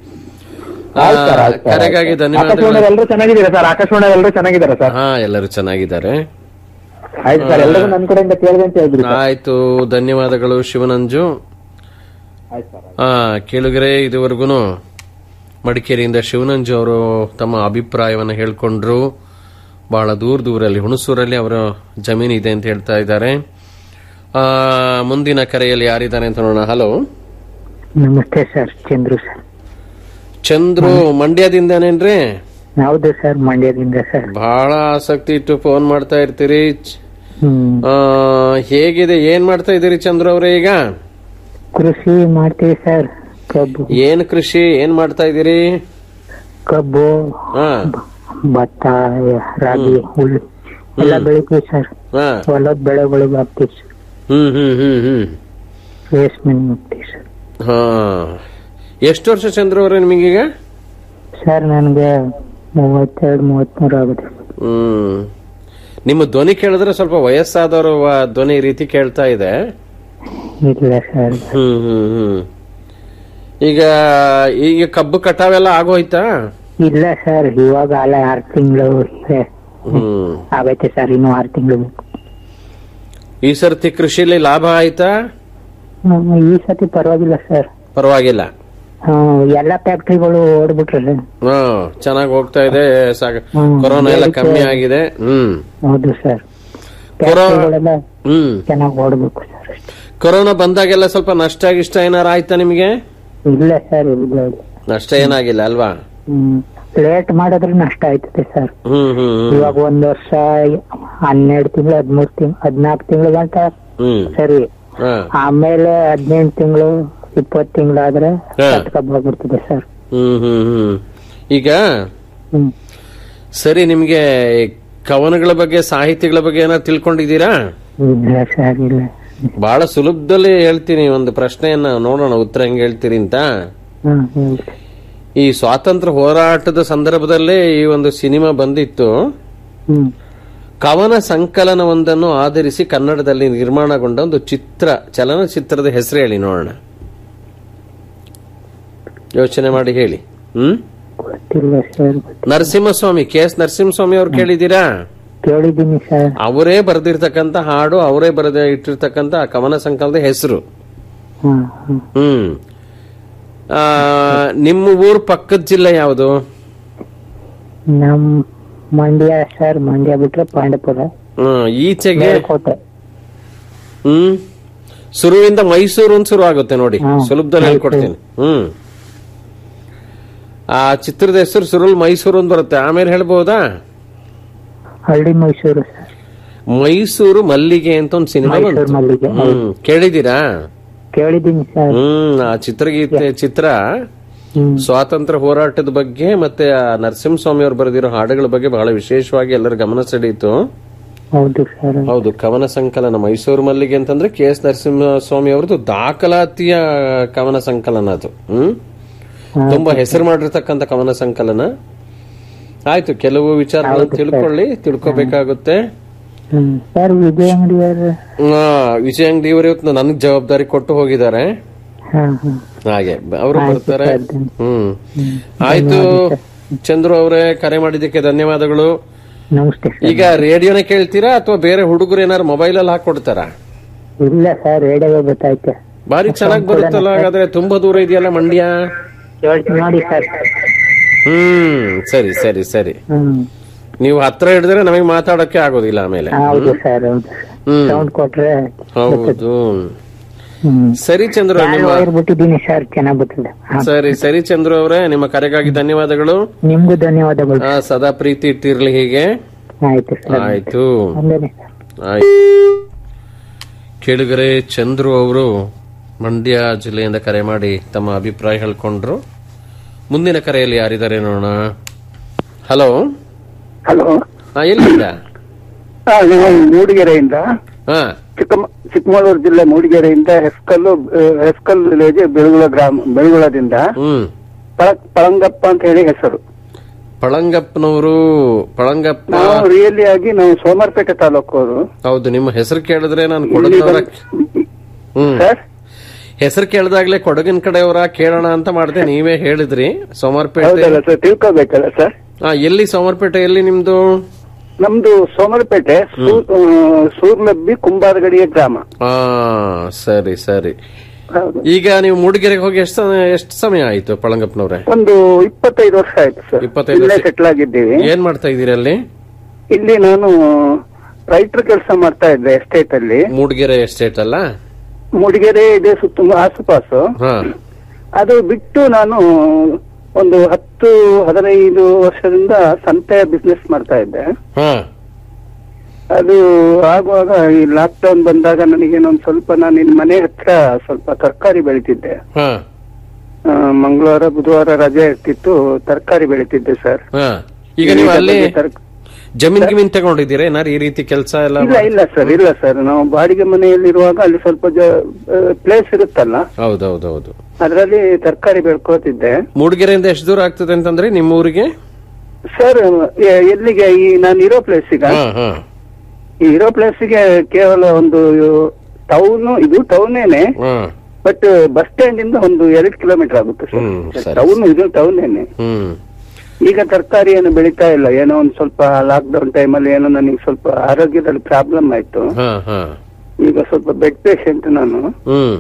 ಆ, ಆಯ್ತು ಸರ್, ಆಯ್ತು ಸರ್, ಕರೆಗಾಗಿ ಆಯ್ತು. ಧನ್ಯವಾದಗಳು ಆಕಾಶವಾಣಿಯಲ್ಲಿ ಎಲ್ಲರೂ ಚೆನ್ನಾಗಿದ್ದೀರಾ ಸರ್ ಆಕಾಶವಾಣಿಯಲ್ಲಿ ಎಲ್ಲರೂ ಚೆನ್ನಾಗಿದ್ದಾರೆ ಸರ್ ಹಾ ಎಲ್ಲರೂ ಚೆನ್ನಾಗಿದ್ದಾರೆ ಆಯ್ತು ಸರ್ ಎಲ್ಲರೂ ನನ್ನ ಕಡೆಯಿಂದ ಕೇಳಿದೆ ಅಂತ ಹೇಳಿದ್ರಿ ಸರ್ ಆಯ್ತು ಧನ್ಯವಾದಗಳು ಶಿವನಂಜು ಆಯ್ತು ಸರ್ ಆ ಕೇಳುಗರೆ ಇದುವರೆಗೂ ಮಡಿಕೇರಿಯಿಂದ ಶಿವನಂಜು ಅವರು ತಮ್ಮ ಅಭಿಪ್ರಾಯವನ್ನು ಹೇಳ್ಕೊಂಡ್ರು ಬಹಳ ದೂರ ದೂರಲ್ಲಿ ಹುಣಸೂರಲ್ಲಿ ಅವರ ಜಮೀನು ಇದೆ ಅಂತ ಹೇಳ್ತಾ ಇದ್ದಾರೆ ಆ, ಮುಂದಿನ ಕರೆಯಲ್ಲಿ ಯಾರಿದ್ದಾರೆ ಅಂತ ನೋಡೋಣ hello namaste sir Chandru sir Chandru ಮಂಡ್ಯದಿಂದನೇನ್ರಿ ಹೌದು ಸರ್ ಮಂಡ್ಯದಿಂದ ಸರ್ ಬಹಳ ಆಸಕ್ತಿ ಇಟ್ಟು ಫೋನ್ ಮಾಡ್ತಾ ಇರ್ತೀರಿ ಚ್- ಹ್ಮ್ ಆ, ಹೇಗಿದೆ ಏನ್ ಮಾಡ್ತಾ ಇದ್ದೀರಿ ಚಂದ್ರು ಅವರೇ ಈಗ ಕೃಷಿ ಮಾಡ್ತೀವಿ ಸರ್ ಕಬ್ಬು ಏನ್ ಕೃಷಿ ಏನ್ ಮಾಡ್ತಾ ಇದ್ದೀರಿ ಕಬ್ಬು ಹಾ ಭತ್ತ ರಾಗಿ ಹುಲ್ಲು ಎಲ್ಲ ಬೆಳಿತೀವಿ ಸರ್ ಹಾ ಹೊಲದ ಬೆಳೆಗಳು ಹಾಕ್ತೀವಿ ಸರ್ ಹ್ಮ್ ಹ್ಮ್ ಹ್ಮ್ ಹ್ಮ್ ರೇಷ್ಮೆ ಹಾಕ್ತೀವಿ ಸರ್ ಹಾ ಎಷ್ಟು ವರ್ಷ ಚಂದ್ರ ಅವರೇ ನಿಮಗೀಗ ಸರ್ ನನಗೆ ಮೂವತ್ತೆರಡು ಮೂವತ್ಮೂರು ಆಗುತ್ತೆ ಹ್ಮ್ ನಿಮ್ಮ ಧ್ವನಿ ಕೇಳಿದ್ರೆ ಸ್ವಲ್ಪ ವಯಸ್ಸಾದವರು ವ- ಧ್ವನಿ ರೀತಿ ಕೇಳ್ತಾ ಇದೆ ಇಲ್ಲ ಸರ್ ಹ್ಮ್ ಹ್ಮ್ ಹ್ಮ್ ಈಗ ಈಗ ಕಬ್ಬು ಕಟಾವೆಲ್ಲ ಆಗೋಯ್ತಾ ಇಲ್ಲ ಸರ್ ಇವಾಗ ಅಲ್ಲ ಆರು ತಿಂಗಳು ಹ್ಮ್ ಆಗೈತೆ ಸರ್ ಇನ್ನು ಆರು ತಿಂಗಳು ಈ ಸರ್ತಿ ಕೃಷಿಲಿ ಲಾಭ ಆಯ್ತಾ ಈ ಸತಿ ಪರವಾಗಿಲ್ಲ ಸರ್ ಪರವಾಗಿಲ್ಲ ಹ್ಮ್, ಎಲ್ಲ ಫ್ಯಾಕ್ಟ್ರಿಗಳು ಓಡ್ಬಿಟ್ರೆ ಹಾ ಚೆನ್ನಾಗಿ ಹೋಗ್ತಾ ಇದೆ ಸಾಕ ಹ್ಮ್. ಕೊರೋನಾ ಎಲ್ಲ ಬೇಡಿಕೆ- ಕಮ್ಮಿ ಆಗಿದೆ ಹ್ಮ್ ಹೌದು ಸರ್ ಕೊರೋನಾ ಫ್ಯಾಕ್ಟ್ರಿಗಳೆಲ್ಲ ಹ್ಮ್ ಚೆನ್ನಾಗಿ ಓಡ್ಬೇಕು ಸರ್ ಕೊರೋನಾ ಬಂದಾಗೆಲ್ಲ ಸ್ವಲ್ಪ ನಷ್ಟ ಗಿಷ್ಟ ಏನಾರ ಆಯ್ತಾ ನಿಮಗೆ ಇಲ್ಲ ಸರ್ ಇಲ್ಲ ಇಲ್ಲ. ನಷ್ಟ ಏನಾಗಿಲ್ಲ ಅಲ್ವಾ ಹ್ಮ್ ಲೇಟ್ ಮಾಡಿದ್ರೆ ನಷ್ಟ ಆಯ್ತದೆ ಸರ್ ಹ್ಮ್ ಹ್ಮ್ ಹ್ಮ್ ಇವಾಗ ಒಂದ್ ವರ್ಷ ಹನ್ನೆರಡು ತಿಂಗಳು ಹದಿಮೂರು ತಿಂಗಳು ಹದಿನಾಲ್ಕು ತಿಂಗಳು ಗಂಟ ಹ್ಮ್ ಸರಿ ಹಾ ಆಮೇಲೆ ಹದಿನೆಂಟು ತಿಂಗಳು ಇಪ್ಪತ್ತು ತಿಂಗಳಾದ್ರೆ ಹಾ. ಕಟ್ಕೊಬೋಗ್ಬಿಡ್ತದೆ ಸರ್ ಹ್ಮ್ ಹ್ಮ್ ಹ್ಮ್ ಈಗ ಹ್ಮ್ ಸರಿ ನಿಮ್ಗೆ ಕವನಗಳ ಬಗ್ಗೆ ಸಾಹಿತ್ಯಗಳ ಬಗ್ಗೆ ಏನಾದ್ರು ತಿಳ್ಕೊಂಡಿದ್ದೀರಾ ಇಲ್ಲ ಸರ್ ಇಲ್ಲ ಬಹಳ ಸುಲಭದಲ್ಲಿ ಹೇಳ್ತೀನಿ ಒಂದು ಪ್ರಶ್ನೆಯನ್ನ ನೋಡೋಣ ಉತ್ತರ ಹೆಂಗ್ ಹೇಳ್ತೀರಿ ಅಂತ ಹ್ಮ್ ಹ್ಮ್ ಈ ಸ್ವಾತಂತ್ರ್ಯ ಹೋರಾಟದ ಸಂದರ್ಭದಲ್ಲೇ ಈ ಒಂದು ಸಿನಿಮಾ ಬಂದಿತ್ತು ಹ್ಮ್ ಕವನ ಸಂಕಲನವೊಂದನ್ನು ಆಧರಿಸಿ ಕನ್ನಡದಲ್ಲಿ ನಿರ್ಮಾಣಗೊಂಡ ಒಂದು ಚಿತ್ರ ಚಲನಚಿತ್ರದ ಹೆಸರು ಹೇಳಿ ನೋಡೋಣ ಯೋಚನೆ ಮಾಡಿ ಹೇಳಿ ಹ್ಮ್ ಗೊತ್ತಿಲ್ಲ sir Narasimhaswamy K S Narasimhaswamy ಅವ್ರು ಕೇಳಿದ್ದೀರಾ ಕೇಳಿದ್ದೀನಿ ಸರ್ ಅವರೇ ಬರೆದಿರ್ತಕ್ಕಂಥ ಹಾಡು ಅವರೇ ಬರೆದ ಇಟ್ಟಿರ್ತಕ್ಕಂಥ ಆ ಕವನ ಸಂಕಲನದ ಹೆಸರು ಹ್ಮ್ ಹ್ಮ್ ಹ್ಮ್ ಆ, ನಿಮ್ಮ ಊರ್ ಪಕ್ಕದ ಜಿಲ್ಲೆ ಯಾವುದು ನಮ್ ಮಂಡ್ಯ ಸರ್ ಮಂಡ್ಯ ಬಿಟ್ರೆ ಪಾಂಡಪುರ ಹ್ಮ್ ಈಚೆಗೆ ಮೇಲ್ಕೋಟೆ ಹ್ಮ್ ಸುರುವಿಂದ ಮೈಸೂರು ಅಂತ ಶುರು ಆಗುತ್ತೆ ನೋಡಿ ಹ್ಮ್. ಸುಲಭದಲ್ಲಿ ಹೇಳ್ಕೊಡ್ತೀನಿ ಹ್ಮ್ ಆ ಚಿತ್ರದ ಹೆಸರು ಸುರುಲ್ ಮೈಸೂರು ಅಂತ ಬರುತ್ತೆ ಆಮೇಲೆ ಹೇಳ್ಬಹುದಾ ಹಳ್ಳಿ ಮೈಸೂರು ಸರ್ ಮೈಸೂರು ಮಲ್ಲಿಗೆ ಅಂತ ಒಂದು ಸಿನಿಮಾ ಮೈಸೂರು ಬಂತು ಮಲ್ಲಿಗೆ, ಹ್ಮ್ ಕೇಳಿದ್ದೀರಾ ಕೇಳಿದ್ದೀನಿ ಸರ್ ಹ್ಮ್ ಆ ಚಿತ್ರಗೀತೆ ಚಿತ್ರ ಹ್ಮ್ ಸ್ವಾತಂತ್ರ್ಯ ಹೋರಾಟದ ಬಗ್ಗೆ ಮತ್ತೆ ಆ ನರಸಿಂಹಸ್ವಾಮಿ ಅವರು ಬರೆದಿರೋ ಹಾಡುಗಳ ಬಗ್ಗೆ ಬಹಳ ವಿಶೇಷವಾಗಿ ಎಲ್ಲರ ಗಮನ ಸೆಳೆಯಿತು ಹೌದು ಸರ್ ಹೌದು ಕವನ ಸಂಕಲನ ಮೈಸೂರು ಮಲ್ಲಿಗೆ ಅಂತಂದ್ರೆ ಕೆ ಎಸ್ ನರಸಿಂಹಸ್ವಾಮಿ ಅವರದ್ದು ದಾಖಲಾತಿಯ ಕವನ ಸಂಕಲನ ಅದು ಹ್ಮ್ ತುಂಬಾ ಹೆಸರು ಮಾಡಿರ್ತಕ್ಕಂಥ ಕವನ ಸಂಕಲನ ಆಯ್ತು ಕೆಲವು ವಿಚಾರಗಳನ್ನು ಹೌದು ಸರ್. ತಿಳ್ಕೊಳ್ಳಿ ತಿಳ್ಕೊಬೇಕಾಗುತ್ತೆ ಹ್ಮ್ ಸರ್ ವಿಜಯ ಅಂಗಡಿಯವ್ರ ಆ, ವಿಜಯ ಅಂಗಡಿ ಅವರು ಇವತ್ತು ನನಗ್ ಜವಾಬ್ದಾರಿ ಕೊಟ್ಟು ಹೋಗಿದ್ದಾರೆ ಹಾ ಹಾ ಹಾಗೆ ಅವರು ಆಯ್ತು ಬರ್ತಾರೆ ಸರ್, ಧನ್ಯ- ಹ್ಮ್ ಹ್ಮ್. ಆಯ್ತು ಧನ್ಯವಾದ ಚಂದ್ರು ಅವರೇ ಕರೆ ಮಾಡಿದ್ದಕ್ಕೆ ಧನ್ಯವಾದಗಳು ನಮಸ್ತೆ ಸರ್ ಈಗ ರೇಡಿಯೋನ ಕೇಳ್ತೀರಾ ಅಥವಾ ಬೇರೆ ಹುಡುಗರು ಏನಾರು ಮೊಬೈಲ್ ಅಲ್ಲಿ ಹಾಕೊಡ್ತಾರಾ ಇಲ್ಲ ಸರ್ ರೇಡಿಯೋ ಗೊತ್ತಾಯ್ತು ಬಾರಿ ಚೆನ್ನಾಗಿ ಬರುತ್ತಲ್ಲ ಹಾಗಾದ್ರೆ ತುಂಬಾ ದೂರ ಇದೆಯಲ್ಲ ಮಂಡ್ಯ ಕೇಳ್ತೀನಿ ನೋಡಿ ಸರ್ ಹ್ಮ್ ಸರಿ ಸರಿ ಸರಿ ಹ್ಮ್ ನೀವು ಹತ್ರ ಹಿಡಿದ್ರೆ ನಮಗೆ ಮಾತಾಡಕ್ಕೆ ಆಗೋದಿಲ್ಲ ಆಮೇಲೆ ಹೌದು ಸರ್ ಹೌದು ಹ್ಮ್ ಸೌಂಡ್ ಕೊಟ್ರೆ ಹೌದು ಹ್ಮ್ ಸರಿ ಚಂದ್ರು ನಿಮ್ಮ ವೈರ್ ಬಿಟ್ಟಿದ್ದೀನಿ ಸರ್ ಚೆನ್ನಾಗ್ ಬರ್ತದೆ ಹಾ. ಸರಿ ಸರಿ ಚಂದ್ರು ಅವರೇ ನಿಮ್ಮ ಕರೆಗಾಗಿ ಧನ್ಯವಾದಗಳು ನಿಮ್ಗೂ ಧನ್ಯವಾದಗಳು ಆ, ಸದಾ ಪ್ರೀತಿ ಇಟ್ಟಿರ್ಲಿ ಹೀಗೆ ಆಯ್ತು ಸರ್ ಆಯ್ತು ಒಂದೇನೆ ಆಯ್ತು ಕೇಳುಗರೆ ಚಂದ್ರು ಅವರು ಮಂಡ್ಯ ಜಿಲ್ಲೆಯಿಂದ ಕರೆ ಮಾಡಿ ತಮ್ಮ ಅಭಿಪ್ರಾಯ ಹೇಳ್ಕೊಂಡ್ರು ಮುಂದಿನ ಕರೆಯಲ್ಲಿ ಯಾರಿದ್ದಾರೆ ನೋಡೋಣ ಹಲೋ ಹಲೋ ಎಲ್ಲಿಂದ ನಾವು ಮೂಡಿಗೆರೆಯಿಂದ ಹಾ ಚಿಕ್ಕಮ ಚಿಕ್ಕಮಗಳೂರು ಜಿಲ್ಲೆ ಮೂಡಿಗೆರೆಯಿಂದ ಹೆಸ್ಕಲ್ಲು ಆ, ಹೆಸ್ಕಲ್ ವಿಲೇಜ್ ಬೆಳಗುಳ ಗ್ರಾಮ ಬೆಳಗುಳದಿಂದ ಹ್ಮ್ ಪಳ- ಪಳಂಗಪ್ಪ ಅಂತ ಹೇಳಿ ಹೆಸರು ಪಳಂಗಪ್ಪನವರು ಪಳಂಗಪ್ಪ ನಾವು ರಿಯಲಿ ಆಗಿ ನಾವು ಸೋಮವಾರಪೇಟೆ ತಾಲೂಕವರು ಹೌದು ನಿಮ್ಮ ಹೆಸರು ಕೇಳಿದ್ರೆ ನಾನು ಕೊಡಗಿನವರ ಹ್ಮ್ ಸರ್ ಹೆಸರು ಕೇಳಿದಾಗ್ಲೇ ಕೊಡಗಿನ ಕಡೆಯವರ ಕೇಳೋಣ ಅಂತ ಮಾಡಿದೆ ನೀವೇ ಹೇಳಿದ್ರಿ ಸೋಮವಾರಪೇಟೆ ಹೌದಲ್ಲ ಸರ್ ತಿಳ್ಕೋಬೇಕಲ್ಲ ಸರ್ ಆ, ಎಲ್ಲಿ ಸೋಮವಾರಪೇಟೆ ಎಲ್ಲಿ ನಿಮ್ದು ನಮ್ದು ಸೋಮವಾರಪೇಟೆ ಸೂ- ಆ, ಸೂರ್ಲಬ್ಬಿ ಕುಂಬಾರಗಡಿಯ ಗ್ರಾಮ ಆ ಸರಿ ಸರಿ ಹೌದು ಈಗ ನೀವು ಮೂಡಿಗೆರೆಗೆ ಹೋಗಿ ಎಷ್ಟು ಎಷ್ಟು ಸಮಯ ಆಯ್ತು ಪಳಂಗಪ್ಪನವ್ರೆ ಒಂದು ಇಪ್ಪತ್ತೈದು ವರ್ಷ ಆಯ್ತು ಸರ್ ಇಪ್ಪತ್ತೈದು ಇಲ್ಲೇ ವರ್ಷ. ಸೆಟ್ಲ್ ಆಗಿದ್ದೀವಿ ಏನ್ ಮಾಡ್ತಾ ಇದೀರಿ ಅಲ್ಲಿ ಇಲ್ಲಿ ನಾನು ರೈತರ ಕೆಲಸ ಮಾಡ್ತಾ ಇದ್ದೆ ಎಸ್ಟೇಟ್ ಅಲ್ಲಿ ಮೂಡಿಗೆರೆ ಎಸ್ಟೇಟ್ ಅಲ್ಲ ಮೂಡಿಗೆರೆ ಇದೆ ಸುತ್ತ ಆಸುಪಾಸು ಹಾ ಅದು ಬಿಟ್ಟು ನಾನು ಒಂದು ಹತ್ತು ಹದಿನೈದು ವರ್ಷದಿಂದ ಸಂತೆಯ ಬಿಸ್ನೆಸ್ ಮಾಡ್ತಾ ಇದ್ದೆ ಹಾ ಅದು ಆಗುವಾಗ ಈ ಲಾಕ್ ಡೌನ್ ಬಂದಾಗ ನನಗೇನೊಂದ್ ಸ್ವಲ್ಪ ನಾನು ಇಲ್ಲಿ ಮನೆ ಹತ್ರ ಸ್ವಲ್ಪ ತರಕಾರಿ ಬೆಳಿತಿದ್ದೆ ಹಾ ಆ, ಮಂಗಳವಾರ ಬುಧವಾರ ರಜೆ ಇರ್ತಿತ್ತು ತರಕಾರಿ ಬೆಳಿತಿದ್ದೆ ಸರ್ ಹಾ ಈಗ ನೀವು ಅಲ್ಲಿ ತರ್ಕ- ಜಮೀನ್ ಗಿಮೀನ್ ತಗೊಂಡಿದ್ದೀರಾ ಏನಾರು ಈ ರೀತಿ ಕೆಲಸ ಎಲ್ಲ ಇಲ್ಲ ಇಲ್ಲ ಸರ್ ಇಲ್ಲ ಸರ್ ನಾವು ಬಾಡಿಗೆ ಮನೆಯಲ್ಲಿರುವಾಗ ಅಲ್ಲಿ ಸ್ವಲ್ಪ ಪ್ಲೇಸ್ ಇರುತ್ತಲ್ಲ ಹೌದೌದೌದು ಅದರಲ್ಲಿ ತರಕಾರಿ ಬೆಳ್ಕೋತಿದ್ದೆ ಮೂಡಿಗೆರೆಯಿಂದ ಎಷ್ಟು ದೂರ ಆಗ್ತದೆ ಅಂತಂದ್ರೆ ನಿಮ್ಮ ಊರಿಗೆ ಸರ್ ಎ- ಎಲ್ಲಿಗೆ ಈ ನಾನು ಇರೋ ಪ್ಲೇಸಿಗ ಹಾ ಹಾ ಈ ಇರೋ ಪ್ಲೇಸಿಗೆ ಕೇವಲ ಒಂದು ಟೌನ್ ಇದು ಟೌನೇನೆ ಹಾ ಬಟ್ ಬಸ್ ಸ್ಟ್ಯಾಂಡ್ ಇಂದ ಒಂದು ಎರಡು ಕಿಲೋಮೀಟರ್ ಆಗುತ್ತೆ ಸರ್ ಹ್ಮ್, ಸರಿ. ಟೌನ್ ಇದು ಟೌನೇನೆ ಹ್ಮ್ ಈಗ ತರಕಾರಿ ಏನು ಬೆಳೀತಾ ಇಲ್ಲ ಏನೋ ಒಂದು ಸ್ವಲ್ಪ ಲಾಕ್ ಡೌನ್ ಟೈಮಲ್ಲಿ ಏನೋ ನನಗೆ ಸ್ವಲ್ಪ ಆರೋಗ್ಯದಲ್ಲಿ ಪ್ರಾಬ್ಲಮ್ ಆಯ್ತು ಹಾ ಹಾ ಈಗ ಸ್ವಲ್ಪ ಬೆಡ್ ಪೇಷಂಟ್ ನಾನು ಹ್ಮ್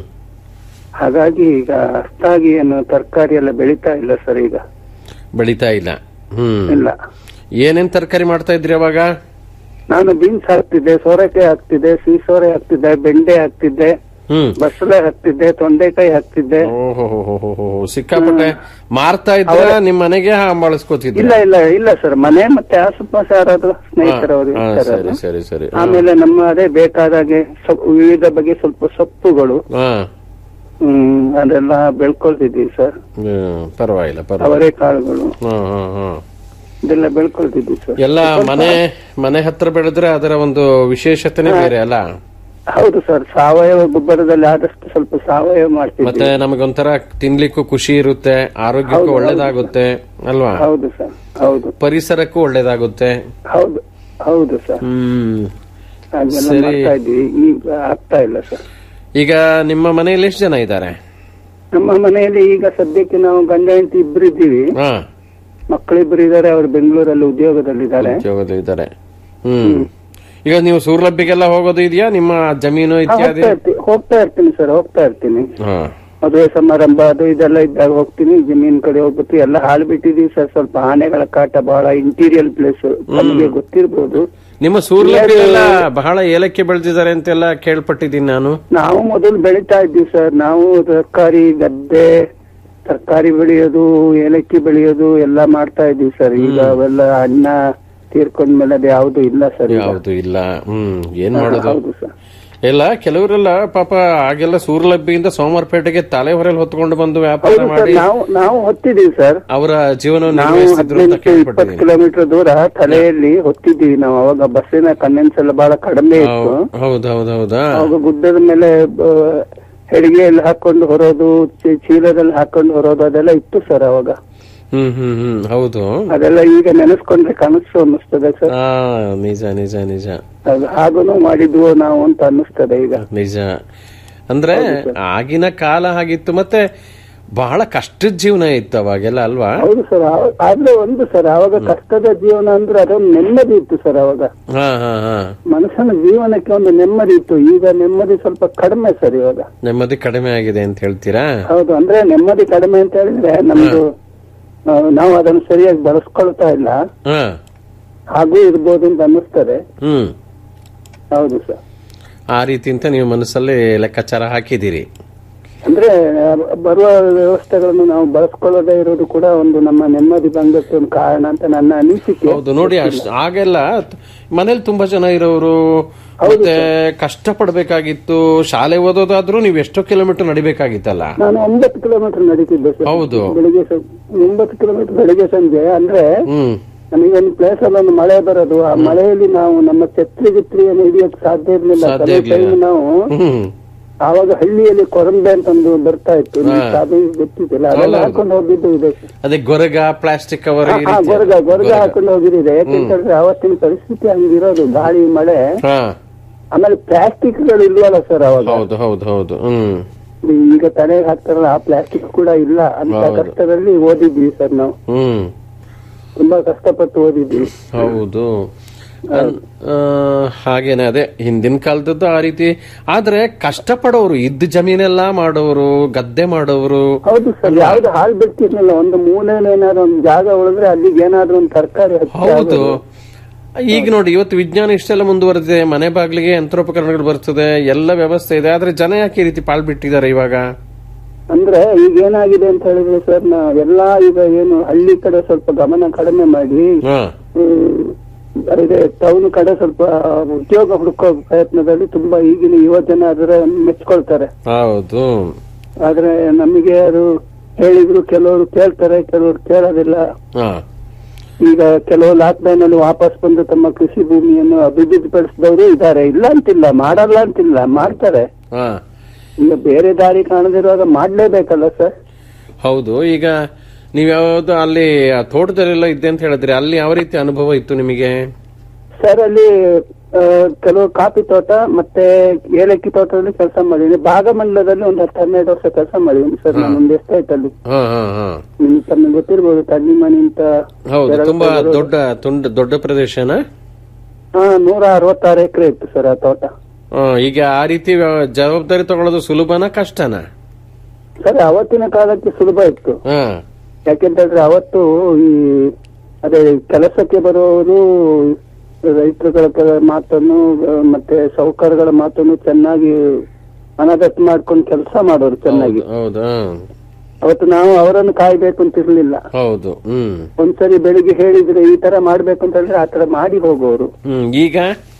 ಹಾಗಾಗಿ ಈಗ ಅಷ್ಟಾಗಿ ಏನು ತರಕಾರಿ ಎಲ್ಲ ಬೆಳೀತಾ ಇಲ್ಲ ಸರ್ ಈಗ ಬೆಳಿತಾ ಇಲ್ಲ ಹ್ಮ್ ಇಲ್ಲ ಏನೇನ್ ತರಕಾರಿ ಮಾಡ್ತಾ ಇದ್ರಿ ಅವಾಗ ನಾನು ಬೀನ್ಸ್ ಹಾಕ್ತಿದ್ದೆ ಸೋರೆಕಾಯಿ ಹಾಕ್ತಿದ್ದೆ ಸೀಸೋರೆ ಹಾಕ್ತಿದ್ದೆ ಬೆಂಡೆ ಹಾಕ್ತಿದ್ದೆ ಹ್ಮ್ ಬಸಳೆ ಹಾಕ್ತಿದ್ದೆ ತೊಂಡೆಕಾಯಿ ಹಾಕ್ತಿದ್ದೆ ಓಹೋ ಸಿಕ್ಕಾಪಟ್ಟೆ ಮಾರ್ತಾ ಇದ್ರ ನಿಮ್ ಮನೆಗೆ ಬಳಸ್ಕೋತಿದ್ರ ಇಲ್ಲ ಇಲ್ಲ ಇಲ್ಲ ಸರ್ ಮನೆ ಮತ್ತೆ ಆಸುಪಾಸ ಯಾರಾದ್ರು ಸ್ನೇಹಿತರವರು ಹಾ, ಇರ್ತಾರಲ್ಲ. ಸರಿ ಸರಿ ಸರಿ ಹಾ. ಆಮೇಲೆ ನಮ್ಮ ಅದೇ ಬೇಕಾದಾಗೆ ಸೊಪ್ಪು ವಿವಿಧ ಬಗೆ ಸ್ವಲ್ಪ ಸೊಪ್ಪುಗಳು ಹಾ ಹ್ಮ್ ಅದೆಲ್ಲ ಬೆಳ್ಕೊಳ್ತಿದ್ದೀವಿ ಸರ್ ಹ್ಮ್, ಪರವಾಗಿಲ್ಲ ಪರವಾಗಿಲ್ಲ ಅವರೇ ಕಾಳುಗಳು ಹಾ ಹಾ ಹಾ ಇದೆಲ್ಲ ಬೆಳ್ಕೊಳ್ತಿದ್ದೀವಿ ಸರ್ ಎಲ್ಲ ಮನೆ ಮನೆ ಹತ್ರ ಬೆಳೆದ್ರೆ ಅದರ ಒಂದು ವಿಶೇಷತೆನೇ ಬೇರೆ ಅಲ್ಲ ಹೌದು ಸರ್ ಸಾವಯವ ಗೊಬ್ಬರದಲ್ಲಿ ಆದಷ್ಟು ಸ್ವಲ್ಪ ಸಾವಯವ ಮತ್ತೆ ಮಾಡ್ತಿದ್ದೀವಿ ನಮಗೊಂಥರ ತಿನ್ಲಿಕ್ಕೂ ಖುಷಿ ಇರುತ್ತೆ ಆರೋಗ್ಯಕ್ಕೂ ಹೌದು, ಹೌದು. ಒಳ್ಳೇದಾಗುತ್ತೆ ಅಲ್ವಾ ಹೌದು ಸರ್ ಹೌದು ಪರಿಸರಕ್ಕೂ ಒಳ್ಳೇದಾಗುತ್ತೆ ಹೌದು ಹೌದು ಸರ್ ಹ್ಮ್ ಹಾಗೆಲ್ಲ ಸರಿ. ಮಾಡ್ತಾ ಇದ್ವಿ ಈಗ ಆಗ್ತಾ ಇಲ್ಲ ಸರ್ ಈಗ ನಿಮ್ಮ ಮನೆಯಲ್ಲಿ ಎಷ್ಟು ಜನ ಇದ್ದಾರೆ ನಮ್ಮ ಮನೆಯಲ್ಲಿ ಈಗ ಸದ್ಯಕ್ಕೆ ನಾವು ಗಂಡ ಹೆಂಡತಿ ಇಬ್ರು ಇದ್ದೀವಿ ಹಾ ಮಕ್ಕಳಿಬ್ರು ಇದ್ದಾರೆ ಅವರು ಬೆಂಗಳೂರಲ್ಲಿ ಉದ್ಯೋಗದಲ್ಲಿದ್ದಾರೆ ಉದ್ಯೋಗದಲ್ಲಿ ಇದ್ದಾರೆ ಹ್ಮ್ ಈಗ ನೀವು ಸೂರ್ಲಬ್ಬಿಗೆಲ್ಲ ಹೋಗೋದು ಇದೆಯಾ ನಿಮ್ಮ ಜಮೀನು ಹಾ, ಇತ್ಯಾದಿ ಹೋಗ್ತಾ ಇರ್ತೀನಿ ಹೋಗ್ತಾ ಇರ್ತೀನಿ ಸರ್ ಹೋಗ್ತಾ ಇರ್ತೀನಿ ಹಾ ಮದುವೆ ಸಮಾರಂಭ ಅದು ಇದೆಲ್ಲ ಇದ್ದಾಗ ಹೋಗ್ತೀನಿ ಜಮೀನ್ ಕಡೆ ಹೋಗ್ಬಿಟ್ಟು ಎಲ್ಲ ಹಾಳು ಬಿಟ್ಟಿದೀವಿ ಸರ್ ಸ್ವಲ್ಪ ಆನೆಗಳ ಕಾಟ ಬಹಳ ಇಂಟೀರಿಯಲ್ ಪ್ಲೇಸ್ ನಮಗೆ ಗೊತ್ತಿರ್ಬೋದು ನಿಮ್ಮ ಸೂರ್ಲಬ್ಬಿಗೆಲ್ಲ ಬಹಳ ಏಲಕ್ಕಿ ಬೆಳೆದಿದ್ದಾರೆ ಅಂತೆಲ್ಲ ಕೇಳ್ಪಟ್ಟಿದ್ದೀನಿ ನಾನು ನಾವು ಮೊದಲು ಬೆಳಿತಾ ಇದ್ವಿ ಸರ್ ನಾವು ತರಕಾರಿ ಗದ್ದೆ ತರಕಾರಿ ಬೆಳೆಯೋದು ಏಲಕ್ಕಿ ಬೆಳೆಯೋದು ಎಲ್ಲ ಮಾಡ್ತಾ ಇದ್ವಿ ಸರ್ ಈಗ ಅವೆಲ್ಲ ಅಣ್ಣ ತೀರ್ಕೊಂಡ್ಮೇಲೆ ಅದು ಯಾವ್ದು ಇಲ್ಲ ಸರ್ ಈಗ. ಯಾವ್ದು ಇಲ್ಲ ಹ್ಮ್ ಏನ್ ಹಾ, ಮಾಡೋದು ಹೌದು ಸರ್ ಎಲ್ಲ ಕೆಲವರೆಲ್ಲ ಪಾಪ ಆಗೆಲ್ಲ ಸೂರ್ಲಬ್ಬಿಯಿಂದ ಸೋಮವಾರಪೇಟೆಗೆ ತಲೆ ಹೊರೆಯಲ್ಲಿ ಹೊತ್ಕೊಂಡು ಬಂದು ವ್ಯಾಪಾರ ಹೌದು ಸರ್ ಮಾಡಿ ನಾವು ನಾವು ಹೊತ್ತಿದೀವಿ ಸರ್ ಅವರ ಜೀವನವನ್ನು ನಾವು ನಿರ್ವಹಿಸ್ತಿದ್ರು ಅಂತ ಹದಿನೆಂಟು ಇಪ್ಪತ್ತು ಕೇಳ್ಪಟ್ಟಿದ್ದೀನಿ ಕಿಲೋಮೀಟರ್ ದೂರ ತಲೆಯಲ್ಲಿ ಹೊತ್ತಿದ್ದೀವಿ ನಾವು ಅವಾಗ ಬಸ್ಸಿನ ಕನ್ವೆನ್ಸ್ ಎಲ್ಲ ಬಹಳ ಕಡಿಮೆ ಇತ್ತು ಹೌದು ಹೌದು ಹೌದಾ ಅವಾಗ ಗುಡ್ಡದ ಮೇಲೆ ಹೆಡಿಗೆಯಲ್ಲಿ ಹಾಕೊಂಡು ಹೊರೋದು ಚೀ- ಚೀಲದಲ್ಲಿ ಹಾಕೊಂಡು ಹೊರೋದು ಅದೆಲ್ಲ ಇತ್ತು ಸರ್ ಅವಾಗ ಹ್ಮ್ ಹ್ಮ್ ಹ್ಮ್ ಹೌದು ಅದೆಲ್ಲ ಈಗ ನೆನೆಸ್ಕೊಂಡ್ರೆ ಕನಸು ಅನ್ನಿಸ್ತದೆ ಸರ್ ಆ ನಿಜ ನಿಜ ನಿಜ ಅದು ಹಾಗೂನು ಮಾಡಿದ್ವು ನಾವು ಅಂತ ಅನ್ನಿಸ್ತದೆ ಈಗ ನಿಜ ಅಂದ್ರೆ ಆಗಿನ ಕಾಲ ಹಾಗಿತ್ತು ಮತ್ತೆ ಬಹಳ ಕಷ್ಟದ ಜೀವನ ಇತ್ತು ಅವಾಗೆಲ್ಲ ಅಲ್ವಾ ಹೌದು ಸರ್ ಆದ್ರೆ ಒಂದು ಸರ್ ಅವಾಗ ಕಷ್ಟದ ಜೀವನ ಅಂದ್ರೆ ಅದೊಂದು ನೆಮ್ಮದಿ ಇತ್ತು ಸರ್ ಅವಾಗ ಹಾ ಹಾ ಹಾ ಮನುಷ್ಯನ ಜೀವನಕ್ಕೆ ಒಂದು ನೆಮ್ಮದಿ ಇತ್ತು ಈಗ ನೆಮ್ಮದಿ ಸ್ವಲ್ಪ ಕಡಿಮೆ ಸರ್ ಇವಾಗ ನೆಮ್ಮದಿ ಕಡಿಮೆ ಆಗಿದೆ ಅಂತ ಹೇಳ್ತೀರಾ ಹೌದು ಅಂದ್ರೆ ನೆಮ್ಮದಿ ಕಡಿಮೆ ಅಂತ ಹೇಳಿದ್ರೆ ನಮ್ದು ಆ, ನಾವು ಅದನ್ನು ಸರಿಯಾಗಿ ಬಳಸ್ಕೊಳ್ತಾ ಇಲ್ಲ ಹಾ ಹಾಗೂ ಇರ್ಬೋದು ಅಂತ ಅನ್ನಿಸ್ತದೆ ಹ್ಮ್ ಹೌದು ಸರ್ ಆ ರೀತಿ ಅಂತ ನೀವು ಮನಸ್ಸಲ್ಲಿ ಲೆಕ್ಕಾಚಾರ ಹಾಕಿದ್ದೀರಿ ಅಂದ್ರೆ ಆ, ಬರುವ ವ್ಯವಸ್ಥೆಗಳನ್ನು ನಾವು ಬಳಸ್ಕೊಳ್ಳದೇ ಇರೋದು ಕೂಡ ಒಂದು ನಮ್ಮ ನೆಮ್ಮದಿ ಭಂಗಕ್ಕೆ ಒಂದು ಕಾರಣ ಅಂತ ನನ್ನ ಅನಿಸಿಕೆ ಹೌದು ನೋಡಿ ಅಷ್ಟ್ ಆಗೆಲ್ಲ ತ್- ಮನೇಲಿ ತುಂಬಾ ಜನ ಇರೋರು ಮತ್ತೆ ಕಷ್ಟ ಪಡ್ಬೇಕಾಗಿತ್ತು ಶಾಲೆ ಓದೋದಾದ್ರೂ ನೀವು ಎಷ್ಟೋ ಕಿಲೋಮೀಟರ್ ನಡಿಬೇಕಾಗಿತ್ತಲ್ಲ ನಾನು ಒಂಬತ್ತು ಕಿಲೋಮೀಟರ್ ನಡೀತಿದ್ದೆ ಸರ್ ಹೌದು. ಬೆಳಿಗ್ಗೆ ಸ- ಒಂಬತ್ತು ಕಿಲೋಮೀಟರ್ ಬೆಳಿಗ್ಗೆ ಸಂಜೆ ಅಂದ್ರೆ ಹ್ಮ್ ನಮಗೆ ಒಂದು ಪ್ಲೇಸ್ ಅಲ್ಲಿ ಒಂದು ಮಳೆ ಬರೋದು ಆ ಮಳೆಯಲ್ಲಿ ನಾವು ನಮ್ಮ ಛತ್ರಿ ಗಿತ್ರಿಯನ್ನು ಹಿಡಿಯಕ್ ಸಾಧ್ಯ ಇರ್ಲಿಲ್ಲ ಸಾಧ್ಯ ಕೆಲವು ಇರ್ಲಿಲ್ಲ. ಟೈಮ್ ನಾವು ಹ್ಮ್ ಆವಾಗ ಹಳ್ಳಿಯಲ್ಲಿ ಕೊರಂಬೆ ಅಂತ ಒಂದು ಬರ್ತಾ ಇತ್ತು ನಿಮ್ಗೆ ಹಾ. ಅದು ಗೊತ್ತಿದ್ದಿಲ್ಲ ಅದೆಲ್ಲ ಹೌದು. ಹಾಕೊಂಡು ಹೋಗಿದ್ದು ಇದೆ ಅದೇ ಗೊರಗ ಪ್ಲಾಸ್ಟಿಕ್ ಕವರ್ ಈ ಹಾ, ರೀತಿ ಗೊರಗ ಗೊರಗ ಗೊರಗ. ಹಾಕೊಂಡು ಹೋಗಿರಿದೆ ಯಾಕೆಂತಂದ್ರೆ ಅವತ್ತಿನ ಪರಿಸ್ಥಿತಿ ಹಂಗಿರೋದು ಗಾಳಿ ಮಳೆ ಹಾ ಆಮೇಲೆ ಪ್ಲಾಸ್ಟಿಕ್ ಗಳು ಇಲ್ವಲ್ಲ ಸರ್ ಅವಾಗ ಹೌದು ಹೌದು ಹೌದು ಹ್ಮ್ ಈಗ ತಲೆಗೆ ಹಾಕ್ತಾರಲ್ಲ ಆ ಪ್ಲಾಸ್ಟಿಕ್ ಕೂಡ ಇಲ್ಲ ಅಂತ ಹೌದು. ಕಷ್ಟದಲ್ಲಿ ಓದಿದ್ವಿ ಸರ್ ನಾವು ಹ್ಮ್ ತುಂಬಾ ಕಷ್ಟಪಟ್ಟು ಓದಿದ್ವಿ ಹೌದು ಅನ್- ಆ, ಹಾಗೇನೆ ಅದೇ ಹಿಂದಿನ ಕಾಲದದ್ದು ಆ ರೀತಿ ಆದ್ರೆ ಕಷ್ಟಪಡೋರು ಇದ್ದ ಜಮೀನೆಲ್ಲ ಮಾಡೋರು ಗದ್ದೆ ಮಾಡೋರು ಹೌದು ಸರ್ ಯಾವ್ದು ಹಾಲ್ ಬಿಡ್ತಿರ್ಲಿಲ್ಲ ಒಂದು ಮೂಲೆಯಲ್ಲಿ ಏನಾದ್ರು ಒಂದು ಜಾಗ ಉಳಿದ್ರೆ ಅಲ್ಲಿಗೆ ಏನಾದ್ರು ಒಂದು ತರಕಾರಿ ಹೌದು ಈಗ ನೋಡಿ ಇವತ್ತು ವಿಜ್ಞಾನ ಇಷ್ಟೆಲ್ಲ ಮುಂದುವರೆದಿದೆ ಮನೆ ಬಾಗಿಲಿಗೆ ಯಂತ್ರೋಪಕರಣಗಳು ಬರ್ತದೆ ಎಲ್ಲ ವ್ಯವಸ್ಥೆ ಇದೆ ಆದ್ರೆ ಜನ ಯಾಕೆ ಈ ರೀತಿ ಪಾಲ್ ಬಿಟ್ಟಿದ್ದಾರೆ ಇವಾಗ ಅಂದ್ರೆ ಈಗ ಏನಾಗಿದೆ ಅಂತ ಹೇಳಿದ್ರೆ ಸರ್ ನಾವ್ ಎಲ್ಲಾ ಈಗ ಏನು ಹಳ್ಳಿ ಕಡೆ ಸ್ವಲ್ಪ ಗಮನ ಕಡಿಮೆ ಮಾಡಿ ಹಾ ಹ್ಮ್, ಇದೆ ಟೌನ್ ಕಡೆ ಸ್ವಲ್ಪ ಉದ್ಯೋಗ ಹುಡುಕೋ ಪ್ರಯತ್ನದಲ್ಲಿ ತುಂಬಾ ಈಗಿನ ಯುವ ಜನ ಅದರ ಮೆಚ್ಕೊಳ್ತಾರೆ ಹೌದು ಆದ್ರೆ ನಮಗೆ ಅದು ಹೇಳಿದ್ರು ಕೆಲವರು ಕೇಳ್ತಾರೆ ಕೆಲವರು ಕೇಳೋದಿಲ್ಲ ಹಾ ಈಗ ಕೆಲವು ಲಾಕ್ ಡೌನ್ ಅಲ್ಲಿ ವಾಪಸ್ ಬಂದು ತಮ್ಮ ಕೃಷಿ ಭೂಮಿಯನ್ನು ಅಭಿವೃದ್ಧಿಪಡಿಸಿದವರು ಇದ್ದಾರೆ ಇಲ್ಲ ಅಂತಿಲ್ಲ ಮಾಡಲ್ಲ ಅಂತಿಲ್ಲ ಮಾಡ್ತಾರೆ ಹಾ ಈಗ ಬೇರೆ ದಾರಿ ಕಾಣದಿರುವಾಗ ಮಾಡ್ಲೇಬೇಕಲ್ಲ ಸರ್ ಹೌದು ಈಗ ನೀವ್ ಯಾವ್ದು ಅಲ್ಲಿ ಆ ತೋಟದಲ್ಲೆಲ್ಲ ಇದ್ದೆ ಅಂತ ಹೇಳಿದ್ರಿ ಅಲ್ಲಿ ಯಾವ ರೀತಿ ಅನುಭವ ಇತ್ತು ನಿಮಗೆ ಸರ್ ಅಲ್ಲಿ ಆ, ಕೆಲವು ಕಾಫಿ ತೋಟ ಮತ್ತೆ ಏಲಕ್ಕಿ ತೋಟದಲ್ಲಿ ಕೆಲಸ ಮಾಡಿದ್ದೀನಿ ಭಾಗಮಂಡಲದಲ್ಲಿ ಒಂದು ಹತ್ತು ಹನ್ನೆರಡು ವರ್ಷ ಕೆಲಸ ಮಾಡಿದ್ದೀನಿ ಸರ್ ನಾನು ಒಂದು ಎಸ್ಟೇಟ್ ಅಲ್ಲಿ ಹಾ ಹಾ ಹಾ ನಿಮ್ ತಮಗೆ ಗೊತ್ತಿರ್ಬೋದು ತಣ್ಣಿಮಣಿ ಅಂತ ಹೌದು ಎರಡು ತುಂಬಾ ಸಾವಿರದ- ದೊಡ್ಡ ತುಂಡ- ದೊಡ್ಡ ಪ್ರದೇಶನ ಹಾ ನೂರ ಅರವತ್ತಾರು ಎಕರೆ ಇತ್ತು ಸರ್ ಆ ತೋಟ ಆ, ಈಗ ಆ ರೀತಿ ವ್ಯ- ಜವಾಬ್ದಾರಿ ತಗೊಳ್ಳೋದು ಸುಲಭನ ಕಷ್ಟನ ಸರ್ ಅವತ್ತಿನ ಕಾಲಕ್ಕೆ ಸುಲಭ ಇತ್ತು ಹಾ ಯಾಕೆಂತಂದ್ರೆ ಅವತ್ತು ಈ ಅದೇ ಕೆಲಸಕ್ಕೆ ಬರುವವರು ರೈತರುಗಳ ಕೆಲ- ಮಾತನ್ನು ಆ, ಮತ್ತೆ ಸೌಕರ್ಯಗಳ ಮಾತನ್ನು ಚೆನ್ನಾಗಿ ಮನದಟ್ಟು ಮಾಡ್ಕೊಂಡು ಕೆಲಸ ಮಾಡೋರು ಚೆನ್ನಾಗಿ ಹೌದು ಹಾ. ಅವತ್ತು ನಾವು ಅವರನ್ನು ಕಾಯ್ಬೇಕು ಅಂತ ಇರ್ಲಿಲ್ಲ ಹೌದು ಹ್ಮ್ ಒಂದ್ಸರಿ ಬೆಳಿಗ್ಗೆ ಹೇಳಿದ್ರೆ ಈ ತರ ಮಾಡ್ಬೇಕು ಅಂತ ಹೇಳಿದ್ರೆ ಆ ತರ ಮಾಡಿ ಹೋಗೋರು ಹ್ಮ್ ಈಗ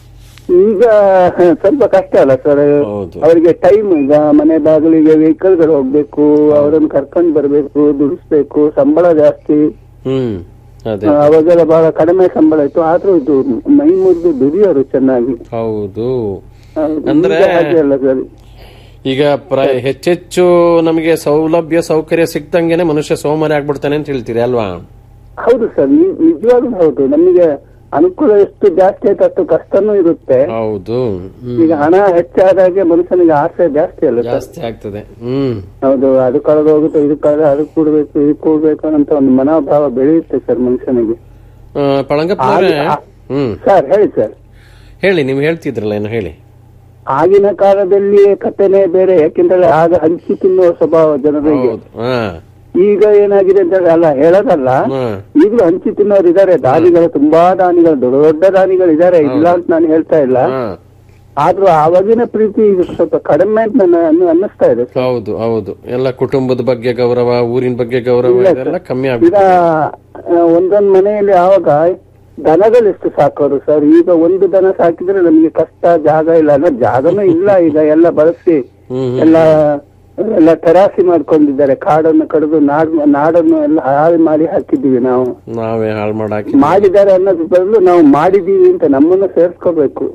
ಈಗ ಸ್ವಲ್ಪ ಕಷ್ಟ ಅಲ್ಲ ಸರ್ ಹೌದು. ಅವರಿಗೆ ಟೈಮ್ ಈಗ ಮನೆ ಬಾಗಿಲಿಗೆ ವೆಹಿಕಲ್ ಗಳು ಹೋಗ್ಬೇಕು ಅವರನ್ನು ಕರ್ಕೊಂಡ್ ಬರ್ಬೇಕು ದುಡಿಸ್ಬೇಕು ಸಂಬಳ ಜಾಸ್ತಿ ಹ್ಮ್ ಅದೇ ಆ, ಅವಾಗೆಲ್ಲ ಬಹಳ ಕಡಿಮೆ ಸಂಬಳ ಇತ್ತು ಆದ್ರೂ ಇದು ಮೈ ಮುರಿದು ದುಡಿಯೋರು ಚೆನ್ನಾಗಿ ಹೌದು ಹೌದು. ಅಂದ್ರೆ- ಈಗ ಹಾಗೆ ಅಲ್ಲ ಸರ್ ಈಗ ಪ್ರ- ಹೆಚ್ಚೆಚ್ಚು ನಮಗೆ ಸೌಲಭ್ಯ ಸೌಕರ್ಯ ಸಿಕ್ತಂಗೆನೆ ಮನುಷ್ಯ ಸೋಮಾರಿ ಆಗ್ಬಿಡ್ತಾನೆ ಅಂತ ಹೇಳ್ತೀರಿ ಅಲ್ವಾ ಹೌದು ಸರ್ ನಿ- ನಿಜವಾಗ್ಲೂ ಹೌದು ನಮಗೆ ಅನುಕೂಲ ಎಷ್ಟು ಜಾಸ್ತಿ ಆಯ್ತು ಅಷ್ಟು ಕಷ್ಟನೂ ಇರುತ್ತೆ ಹೌದು ಹ್ಮ್. ಈಗ ಹಣ ಹೆಚ್ಚಾದಾಗೆ ಮನುಷ್ಯನಿಗೆ ಆಸೆ ಜಾಸ್ತಿ ಅಲ್ಲ ಸರ್ ಜಾಸ್ತಿ ಆಗ್ತದೆ ಹ್ಮ್ ಹೌದು ಅದು ಕಳೆದು ಹೋಗುತ್ತೆ ಇದು ಕಳೆದ ಅದು ಕೂಡ್ಬೇಕು ಇದು ಕೂಡ್ಬೇಕು ಅಂತ ಒಂದು ಮನೋಭಾವ ಬೆಳೆಯುತ್ತೆ ಸರ್ ಮನುಷ್ಯನಿಗೆ ಆ, ಪಳಂಗಪ್ಪನವ್ರೆ ಆಗ- ಹ್ಮ್ ಸರ್ ಹೇಳಿ ಸರ್ ಹೇಳಿ ನೀವು ಹೇಳ್ತಿದ್ರಲ್ಲ ಏನು ಹೇಳಿ ಆಗಿನ ಕಾಲದಲ್ಲಿ ಕಥೆನೇ ಬೇರೆ ಯಾಕೆಂದ್ರೆ ಆಗ ಹಂಚಿ ತಿನ್ನುವ ಸ್ವಭಾವ ಜನರಿಗೆ ಹೌದು ಹಾ ಈಗ ಏನಾಗಿದೆ ಅಂತ ಹೇಳಿ ಅಲ್ಲ ಹೇಳೋದಲ್ಲ ಹ್ಮ್. ಈಗಲೂ ಹಂಚಿ ತಿನ್ನೋರು ಇದಾರೆ ದಾನಿಗಳು ತುಂಬಾ ದಾನಿಗಳು ದೊಡ್ಡ ದೊಡ್ಡ ದಾನಿಗಳು ಇದಾರೆ ಇಲ್ಲ ಅಂತ ನಾನು ಹೇಳ್ತಾ ಇಲ್ಲ ಹಾ. ಆದ್ರೂ ಆವಾಗಿನ ಪ್ರೀತಿ ಈಗ ಸ್ವಲ್ಪ ಕಡಿಮೆ ಅಂತ ನನ್ನ ಅನ್ನು ಅನ್ನಿಸ್ತಾ ಇದೆ ಸರ್. ಹೌದು ಹೌದು ಎಲ್ಲ ಕುಟುಂಬದ ಬಗ್ಗೆ ಗೌರವ ಊರಿನ ಬಗ್ಗೆ ಗೌರವ ಇಲ್ಲ ಇದೆಲ್ಲ ಸರ್. ಕಮ್ಮಿ ಈಗ ಆಗ್ಬಿಟ್ಟಿದೆ ಆ, ಒಂದೊಂದ್ ಮನೆಯಲ್ಲಿ ಆವಾಗ ದನಗಳು ಎಷ್ಟು ಸಾಕೋರು ಸರ್ ಈಗ ಒಂದು ದನ ಸಾಕಿದ್ರೆ ನಮಗೆ ಕಷ್ಟ ಜಾಗ ಇಲ್ಲ ಅಂದ್ರೆ ಜಾಗನೂ ಇಲ್ಲ ಈಗ ಎಲ್ಲ ಬಳಸಿ ಹ್ಮ್ ಹ್ಮ್. ಎಲ್ಲ ಎಲ್ಲ ತರಾಸಿ ಮಾಡ್ಕೊಂಡಿದ್ದಾರೆ ಕಾಡನ್ನು ಕಡಿದು ನಾಡ್ ನಾಡನ್ನು ಎಲ್ಲ ಹಾಳು ಮಾಡಿ ಹಾಕಿದ್ದೀವಿ ನಾವು ನಾವೇ ಹಾಳು ಮಾಡಾಕಿ ಮಾಡಿದ್ದಾರೆ ಅನ್ನೋದ್ರ ಬದಲು ನಾವು ಮಾಡಿದೀವಿ ಅಂತ ನಮ್ಮನ್ನ ಸೇರ್ಸ್ಕೋಬೇಕು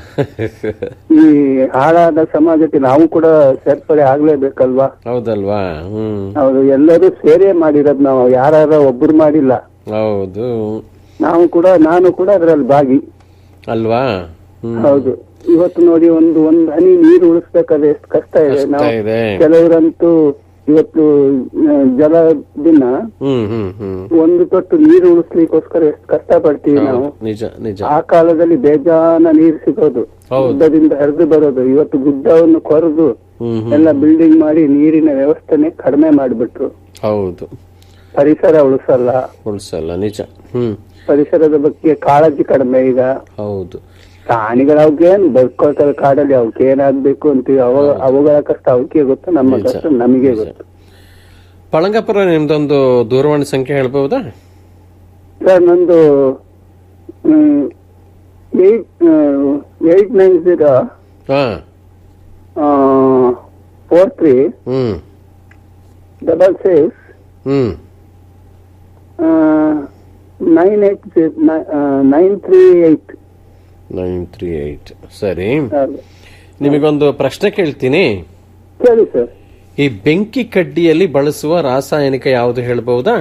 ಈ ಹಾಳಾದ ಸಮಾಜಕ್ಕೆ ನಾವು ಕೂಡ ಸೇರ್ಪಡೆ ಆಗ್ಲೇಬೇಕಲ್ವಾ ಹೌದಲ್ವಾ ಹ್ಮ್ ಹೌದು ಎಲ್ಲರೂ ಸೇರೇ ಮಾಡಿರೋದು ನಾವು ಯಾರ ಒಬ್ರು ಮಾಡಿಲ್ಲ ಹೌದು ನಾವು ಕೂಡ ನಾನು ಕೂಡ ಅದರಲ್ಲಿ ಭಾಗಿ ಅಲ್ವಾ ಹ್ಮ್ ಹೌದು ಇವತ್ತು ನೋಡಿ ಒಂದು ಒಂದು ಹನಿ ನೀರು ಉಳಿಸ್ಬೇಕಾದ್ರೆ ಎಷ್ಟು ಕಷ್ಟ ಇದೆ ಕಷ್ಟ ನಾವು ಇದೆ. ಕೆಲವರಂತೂ ಇವತ್ತು ಆ, ಜಲ ದಿನ ಹ್ಮ್ ಹ್ಮ್ ಹ್ಮ್ ಒಂದು ತೊಟ್ಟು ನೀರು ಉಳಿಸ್ಲಿಕ್ಕೋಸ್ಕರ ಎಷ್ಟು ಕಷ್ಟ ಪಡ್ತೀವಿ ನಾವು ಹೌದು, ನಿಜ ನಿಜ ಆ ಕಾಲದಲ್ಲಿ ಬೇಜಾನ ನೀರು ಸಿಗೋದು ಹೌದು. ಗುಡ್ಡದಿಂದ ಹರಿದು ಬರೋದು ಇವತ್ತು ಗುಡ್ಡವನ್ನು ಕೊರೆದು ಹ್ಮ್ ಹ್ಮ್ ಎಲ್ಲ ಬಿಲ್ಡಿಂಗ್ ಮಾಡಿ ನೀರಿನ ವ್ಯವಸ್ಥೆನೆ ಕಡಿಮೆ ಮಾಡಿಬಿಟ್ರು ಹೌದು ಪರಿಸರ ಉಳಿಸಲ್ಲ ಉಳಿಸಲ್ಲ ನಿಜ ಹ್ಮ್ ಪರಿಸರದ ಬಗ್ಗೆ ಕಾಳಜಿ ಕಡಿಮೆ ಈಗ ಹೌದು ಪ್ರಾಣಿಗಳು ಅವಕ್ಕೇನ್ ಬದುಕೋತಾರೆ ಕಾಡಲ್ಲಿ ಅವಕ್ಕೆ ಏನಾಗ್ಬೇಕು ಅಂತೀವಿ ಅವ ಅವುಗಳ ಕಷ್ಟ ಅವಕ್ಕೆ ಗೊತ್ತು ನಮ್ಮ ನಿಜ. ಕಷ್ಟ ನಮಗೆ ಗೊತ್ತು ಪಳಂಗಪುರ ನಿಮ್ದೊಂದು ದೂರವಾಣಿ ಸಂಖ್ಯೆ ಹೇಳ್ಬಹುದಾ ಸರ್ ನಂದು ಏಟ್ ಏಟ್ ನೈನ್ ಜೀರೋ ಹಾ four three hmm double six hmm nine eight nine three eight nine three eight ಸರಿ ನಿಮಗೊಂದು ಪ್ರಶ್ನೆ ಕೇಳ್ತೀನಿ ಸರಿ ಸರ್ ಈ ಬೆಂಕಿ ಕಡ್ಡಿಯಲ್ಲಿ ಬಳಸುವ ರಾಸಾಯನಿಕ ಯಾವುದು ಹೇಳ್ಬಹುದಾ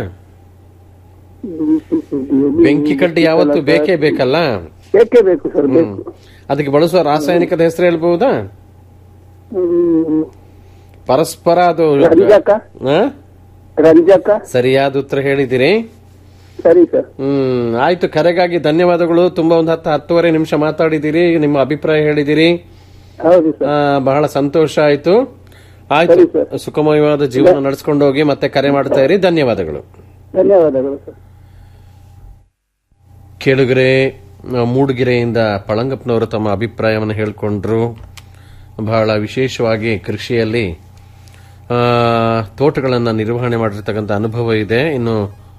ಬೆಂಕಿ ಕಡ್ಡಿ ಯಾವತ್ತು ಬೇಕೇ ಬೇಕಲ್ಲ ಬೇಕೇ ಬೇಕು ಸರ್ ಬೇಕು ಅದಕ್ಕೆ ಬಳಸುವ ರಾಸಾಯನಿಕದ ಹೆಸರು ಹೇಳ್ಬಹುದಾ ಹ್ಮ್, ಪರಸ್ಪರ ಅದು ರಂಜಕ ಆ? ರಂಜಕ ಸರಿಯಾದ ಉತ್ತರ ಹೇಳಿದಿರಿ ಸರಿ ಸರ್ ಹ್ಮ್ ಆಯ್ತು ಕರೆಗಾಗಿ ಧನ್ಯವಾದಗಳು ತುಂಬಾ ಒಂದು ಹತ್ತು ಹತ್ತುವರೆ ನಿಮಿಷ ಮಾತಾಡಿದಿರಿ ನಿಮ್ಮ ಅಭಿಪ್ರಾಯ ಹೇಳಿದಿರಿ ಹೌದು ಆ, ಬಹಳ ಸಂತೋಷ ಆಯ್ತು ಆಯ್ತು ಸುಖಮಯವಾದ ಜೀವನ ನಡೆಸ್ಕೊಂಡು ಹೋಗಿ ಮತ್ತೆ ಕರೆ ಮಾಡ್ತಾ ಇರಿ ಧನ್ಯವಾದಗಳು ಧನ್ಯವಾದಗಳು ಸರ್ ಕೇಳುಗರೆ ಆ, ಮೂಡಿಗೆರೆಯಿಂದ ಪಳಂಗಪ್ಪನವರು ತಮ್ಮ ಅಭಿಪ್ರಾಯವನ್ನು ಹೇಳಿಕೊಂಡ್ರು ಬಹಳ ವಿಶೇಷವಾಗಿ ಕೃಷಿಯಲ್ಲಿ ಆ, ತೋಟಗಳನ್ನು ನಿರ್ವಹಣೆ ಮಾಡಿರ್ತಕ್ಕಂಥ ಅನುಭವ ಇದೆ ಇನ್ನು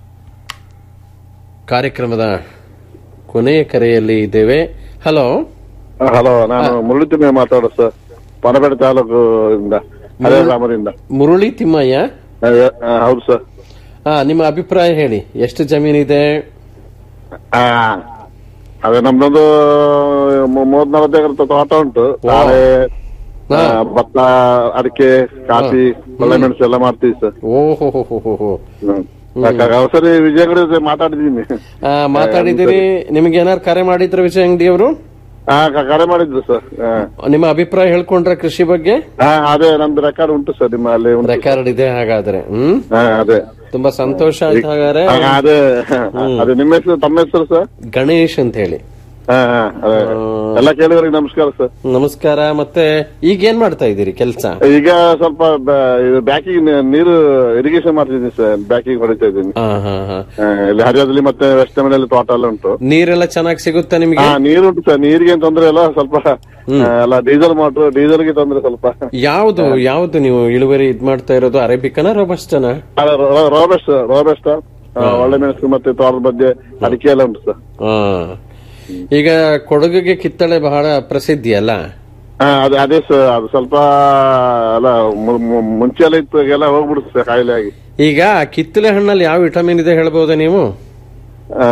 ಕಾರ್ಯಕ್ರಮದ ಕೊನೆಯ ಕರೆಯಲ್ಲಿ ಇದ್ದೇವೆ ಹಲೋ ಹಲೋ ನಾನು ಮುರಳಿತಿಮ್ಮ ಮಾತಾಡೋದು ಸರ್ ಪನಬೇಡ ತಾಲೂಕು ಇಂದ ಹರೇ ಗ್ರಾಮದಿಂದ ಮುರುಳಿ ತಿಮ್ಮಯ್ಯ ಆ, ಆ, ಹೌದು ಸರ್ ಆ, ನಿಮ್ಮ ಅಭಿಪ್ರಾಯ ಹೇಳಿ ಎಷ್ಟು ಜಮೀನಿದೆ ಆ, ಅದೇ ನಮ್ದೊಂದು ಮೂ- ಮೂವತ್ ನಲವತ್ತು ಎಕರೆ ತೋಟ ಉಂಟು ನಾಳೆ ಆ, ಭತ್ತ ಅಡಿಕೆ ಕಾಫಿ ಒಳ್ಳೆ ಮೆಣಸು ಎಲ್ಲ ಮಾಡ್ತೀವಿ ಸರ್ ಓಹೋ ಹೋ ಹೋ ಹೋ ಹೋ ಸರಿ ವಿಜಯಗಡ ಜೊತೆ ಮಾತಾಡಿದ್ದೀನಿ ಆ, ಮಾತಾಡಿದಿರಿ ನಿಮ್ಗೆ ಏನಾರು ಕರೆ ಮಾಡಿದ್ರ ವಿಜಯ ಅಂಗಡಿ ಅವರು ಹಾ ಕ- ಕರೆ ಮಾಡಿದ್ರು ಸರ್ ಆ. ನಿಮ್ಮ ಅಭಿಪ್ರಾಯ ಹೇಳ್ಕೊಂಡ್ರ ಕೃಷಿ ಬಗ್ಗೆ ಹಾ ಅದೇ ನಮ್ದು ರೆಕಾರ್ಡ್ ಉಂಟು ಸರ್ ನಿಮ್ಮ ಅಲ್ಲಿ ಉಂಟು ರೆಕಾರ್ಡ್ ಇದೆ ಹಾಗಾದ್ರೆ ಹ್ಮ್ ಹಾ, ಅದೇ ತುಂಬಾ ಸಂತೋಷ ಆಯ್ತು ಹಾಗಾದ್ರೆ ಹಾ, ಅದೇ ಅದೇ ನಿಮ್ಮ ಹೆಸರು ತಮ್ಮ ಹೆಸರು ಸರ್ ಗಣೇಶ್ ಅಂತ ಹೇಳಿ ಹಾ ಹಾ ಅದೇ ಎಲ್ಲ ಕೇಳಿದ್ರಿಗೆ ನಮಸ್ಕಾರ ಸರ್ ನಮಸ್ಕಾರ ಮತ್ತೆ ಈಗ ಏನ್ ಮಾಡ್ತಾ ಇದ್ದೀರಿ ಕೆಲಸ ಈಗ ಸ್ವಲ್ಪ ಬ್ಯಾಕಿಂಗ್ ನೀರು ಇರಿಗೇಷನ್ ಮಾಡ್ತಿದ್ದೀನಿ ಸರ್ ಬ್ಯಾಕಿಂಗ್ ಹೊಡಿತಾ ಇದ್ದೀನಿ ಹಾ ಹಾ ಹಾ ಆ, ಇಲ್ಲಿ ಹರಿಯಾದಲ್ಲಿ ಮತ್ತೆ ವೆಸ್ಟ್ ತಮಿಳಲ್ಲಿ ತೋಟ ಎಲ್ಲ ಉಂಟು ನೀರೆಲ್ಲ ಚೆನ್ನಾಗಿ ಸಿಗುತ್ತಾ ನಿಮ್ಗೆ ಹಾ ನೀರು ಉಂಟು ಸರ್ ನೀರಿಗೆ ಏನ್ ತೊಂದ್ರೆ ಇಲ್ಲ ಸ್ವಲ್ಪ ಆ, ಎಲ್ಲ ಡೀಸೆಲ್ ಮೋಟ್ರು ಡೀಸೆಲ್ಗೆ ತೊಂದ್ರೆ ಸ್ವಲ್ಪ ಯಾವ್ದು ಯಾವ್ದು ನೀವು ಇಳುವರಿ ಇದ್ ಮಾಡ್ತಾ ಇರೋದು ಅರೇಬಿಕನ ರೋಬಸ್ಟನ ರೋಬೆಸ್ಟ್ ರೋಬೆಸ್ಟ್ ಒಳ್ಳೆ ಮೆಣಸು ಮತ್ತೆ ತೋಟದ ಮಧ್ಯೆ ಅಡಿಕೆ ಎಲ್ಲ ಉಂಟು ಸರ್ ಹಾ ಈಗ ಕೊಡಗಿಗೆ ಕಿತ್ತಳೆ ಬಹಳ ಪ್ರಸಿದ್ಧಿ ಅಲ್ಲ ಹಾ ಅದೇ ಅದೇ ಸರ್ ಅದು ಸ್ವಲ್ಪ ಅಲ್ಲ ಮು- ಮು- ಮುಂಚೆ ಎಲ್ಲ ಇತ್ತು ಎಲ್ಲ ಹೋಗ್ಬಿಡುತ್ತೆ ಸರ್ ಕಾಯಿಲೆ ಆಗಿ ಈಗ ಕಿತ್ತಳೆ ಹಣ್ಣಲ್ಲಿ ಯಾವ ವಿಟಮಿನ್ ಇದೆ ಹೇಳ್ಬೋದಾ ನೀವು ಆ,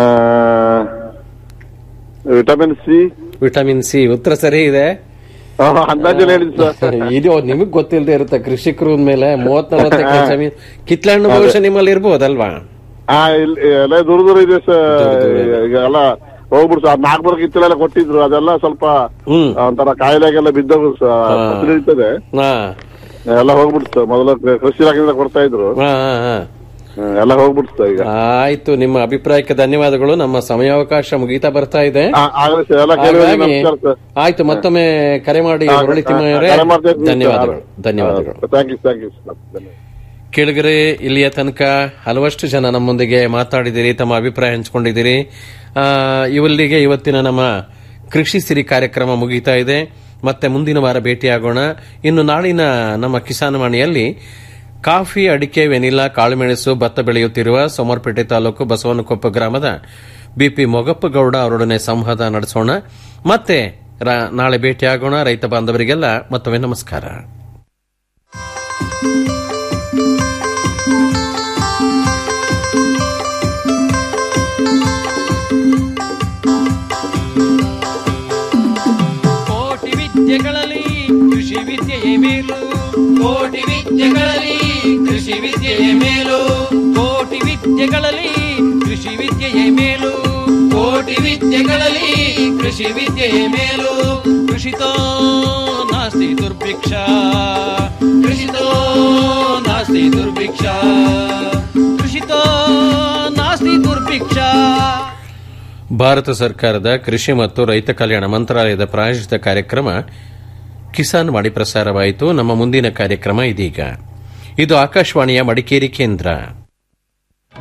ವಿಟಮಿನ್ ಸಿ ವಿಟಮಿನ್ ಸಿ ಉತ್ತರ ಸರಿ ಇದೆ ಅಂದಾಜಲ್ಲಿ ಹೇಳಿದ್ ಸರ್ ಇದು ನಿಮಗ್ ಗೊತ್ತಿಲ್ಲದೆ ಇರುತ್ತೆ ಕೃಷಿಕರು ಮೇಲೆ ಮೂವತ್ ನಲವತ್ತು ಎಕರೆ ಜಮೀನ್ ಕಿತ್ತಳೆ ಹಣ್ಣು ಬಹುಶಃ ನಿಮ್ಮಲ್ಲಿ ಇರ್ಬೋದಲ್ವಾ ಹಾ ಇಲ್ಲಿ ಎಲ್ಲ ದೂರ ದೂರ ಇದೆ ಸರ್ ಈಗ ಎಲ್ಲ ಹೋಗ್ಬಿಡ್ತು ಅದ್ ನಾಲ್ಕು ಬರಕ್ ಇತ್ತಲೆಲ್ಲ ಕೊಟ್ಟಿದ್ರು ಅದೆಲ್ಲ ಸ್ವಲ್ಪ ಒಂಥರ ಕಾಯಿಲೆಗೆಲ್ಲ ಬಿದ್ದೋಗುದು ಸರ್ ಇರ್ತದೆ ಹಾ ಎಲ್ಲ ಹೋಗ್ಬಿಡ್ತು ಸರ್ ಮೊದಲು ಕೃಷಿ ಇಲಾಖೆಯಿಂದ ಕೊಡ್ತಾ ಇದ್ರು ಹಾ ಹಾ ಹಾ ಹ್ಮ್, ಎಲ್ಲ ಹೋಗ್ಬಿಡ್ತು ಸರ್ ಈಗ ಆಯ್ತು ನಿಮ್ಮ ಅಭಿಪ್ರಾಯಕ್ಕೆ ಧನ್ಯವಾದಗಳು ನಮ್ಮ ಸಮಯಾವಕಾಶ ಮುಗೀತಾ ಬರ್ತಾ ಇದೆ ಆ, ಆಗ್ಲಿ ಸರ್ ಎಲ್ಲ ಕೇಳಿದ್ರೆ ಹಾಗಾಗಿ ನಮಸ್ಕಾರ ಸರ್ ಆಯ್ತು ಮತ್ತೊಮ್ಮೆ ಕರೆ ಮಾಡಿ ಹಾ, ಮುರಳಿ ತಿಮ್ಮಯ್ಯವರೇ ಕರೆ ಮಾಡ್ತಾ ಇರ್ತೀನಿ ಸರ್. ಧನ್ಯವಾದಗಳು ಧನ್ಯವಾದಗಳು thank you thank you sir ಕೇಳಿಗರೆ ಇಲ್ಲಿಯ ತನಕ ಹಲವಷ್ಟು ಜನ ನಮ್ಮೊಂದಿಗೆ ಮಾತಾಡಿದಿರಿ ತಮ್ಮ ಅಭಿಪ್ರಾಯ ಹಂಚಿಕೊಂಡಿದ್ದೀರಿ ಆ, ಇವಲ್ಲಿಗೆ ಇವತ್ತಿನ ನಮ್ಮ ಕೃಷಿ ಸಿರಿ ಕಾರ್ಯಕ್ರಮ ಮುಗೀತಾ ಇದೆ ಮತ್ತೆ ಮುಂದಿನ ವಾರ ಭೇಟಿಯಾಗೋಣ ಇನ್ನು ನಾಳಿನ ನಮ್ಮ ಕಿಸಾನ್ ವಾಣಿಯಲ್ಲಿ ಕಾಫಿ ಅಡಿಕೆ ವೆನಿಲಾ ಕಾಳುಮೆಣಸು ಭತ್ತ ಬೆಳೆಯುತ್ತಿರುವ ಸೋಮರ್ಪೇಟೆ ತಾಲೂಕು ಬಸವನಕೊಪ್ಪ ಗ್ರಾಮದ ಬಿಪಿ ಮೊಗಪ್ಪಗೌಡ ಅವರೊಡನೆ ಸಂವಾದ ನಡೆಸೋಣ ಮತ್ತೆ ರಾ- ನಾಳೆ ಭೇಟಿಯಾಗೋಣ ರೈತ ಬಾಂಧವರಿಗೆಲ್ಲ ಮತ್ತೊಮ್ಮೆ ನಮಸ್ಕಾರ ಕೋಟಿ ವಿದ್ಯೆಗಳಲ್ಲಿ ಕೃಷಿ ವಿದ್ಯೆಯೇ ಮೇಲು ಕೋಟಿ ವಿದ್ಯೆಗಳಲ್ಲಿ ಕೃಷಿ ವಿದ್ಯೆಯೇ ಮೇಲು ಕೋಟಿ ವಿದ್ಯೆಗಳಲ್ಲಿ ಕೃಷಿ ವಿದ್ಯೆಯೇ ಮೇಲು ಕೋಟಿ ವಿದ್ಯೆಗಳಲ್ಲಿ ಕೃಷಿ ವಿದ್ಯೆಯೇ ಮೇಲು ಕೃಷಿತೋ ನಾಸ್ತಿ ದುರ್ಭಿಕ್ಷ ಕೃಷಿತೋ ನಾಸ್ತಿ ದುರ್ಭಿಕ್ಷ ಕೃಷಿತೋ ನಾಸ್ತಿ ದುರ್ಭಿಕ್ಷ ಭಾರತ ಸರ್ಕಾರದ ಕೃಷಿ ಮತ್ತು ರೈತ ಕಲ್ಯಾಣ ಮಂತ್ರಾಲಯದ ಪ್ರಾಯೋಜಿತ ಕಾರ್ಯಕ್ರಮ ಕಿಸಾನ್ ವಾಣಿ ಪ್ರಸಾರವಾಯಿತು ನಮ್ಮ ಮುಂದಿನ ಕಾರ್ಯಕ್ರಮ ಇದೀಗ ಇದು ಆಕಾಶವಾಣಿಯ ಮಡಿಕೇರಿ ಕೇಂದ್ರ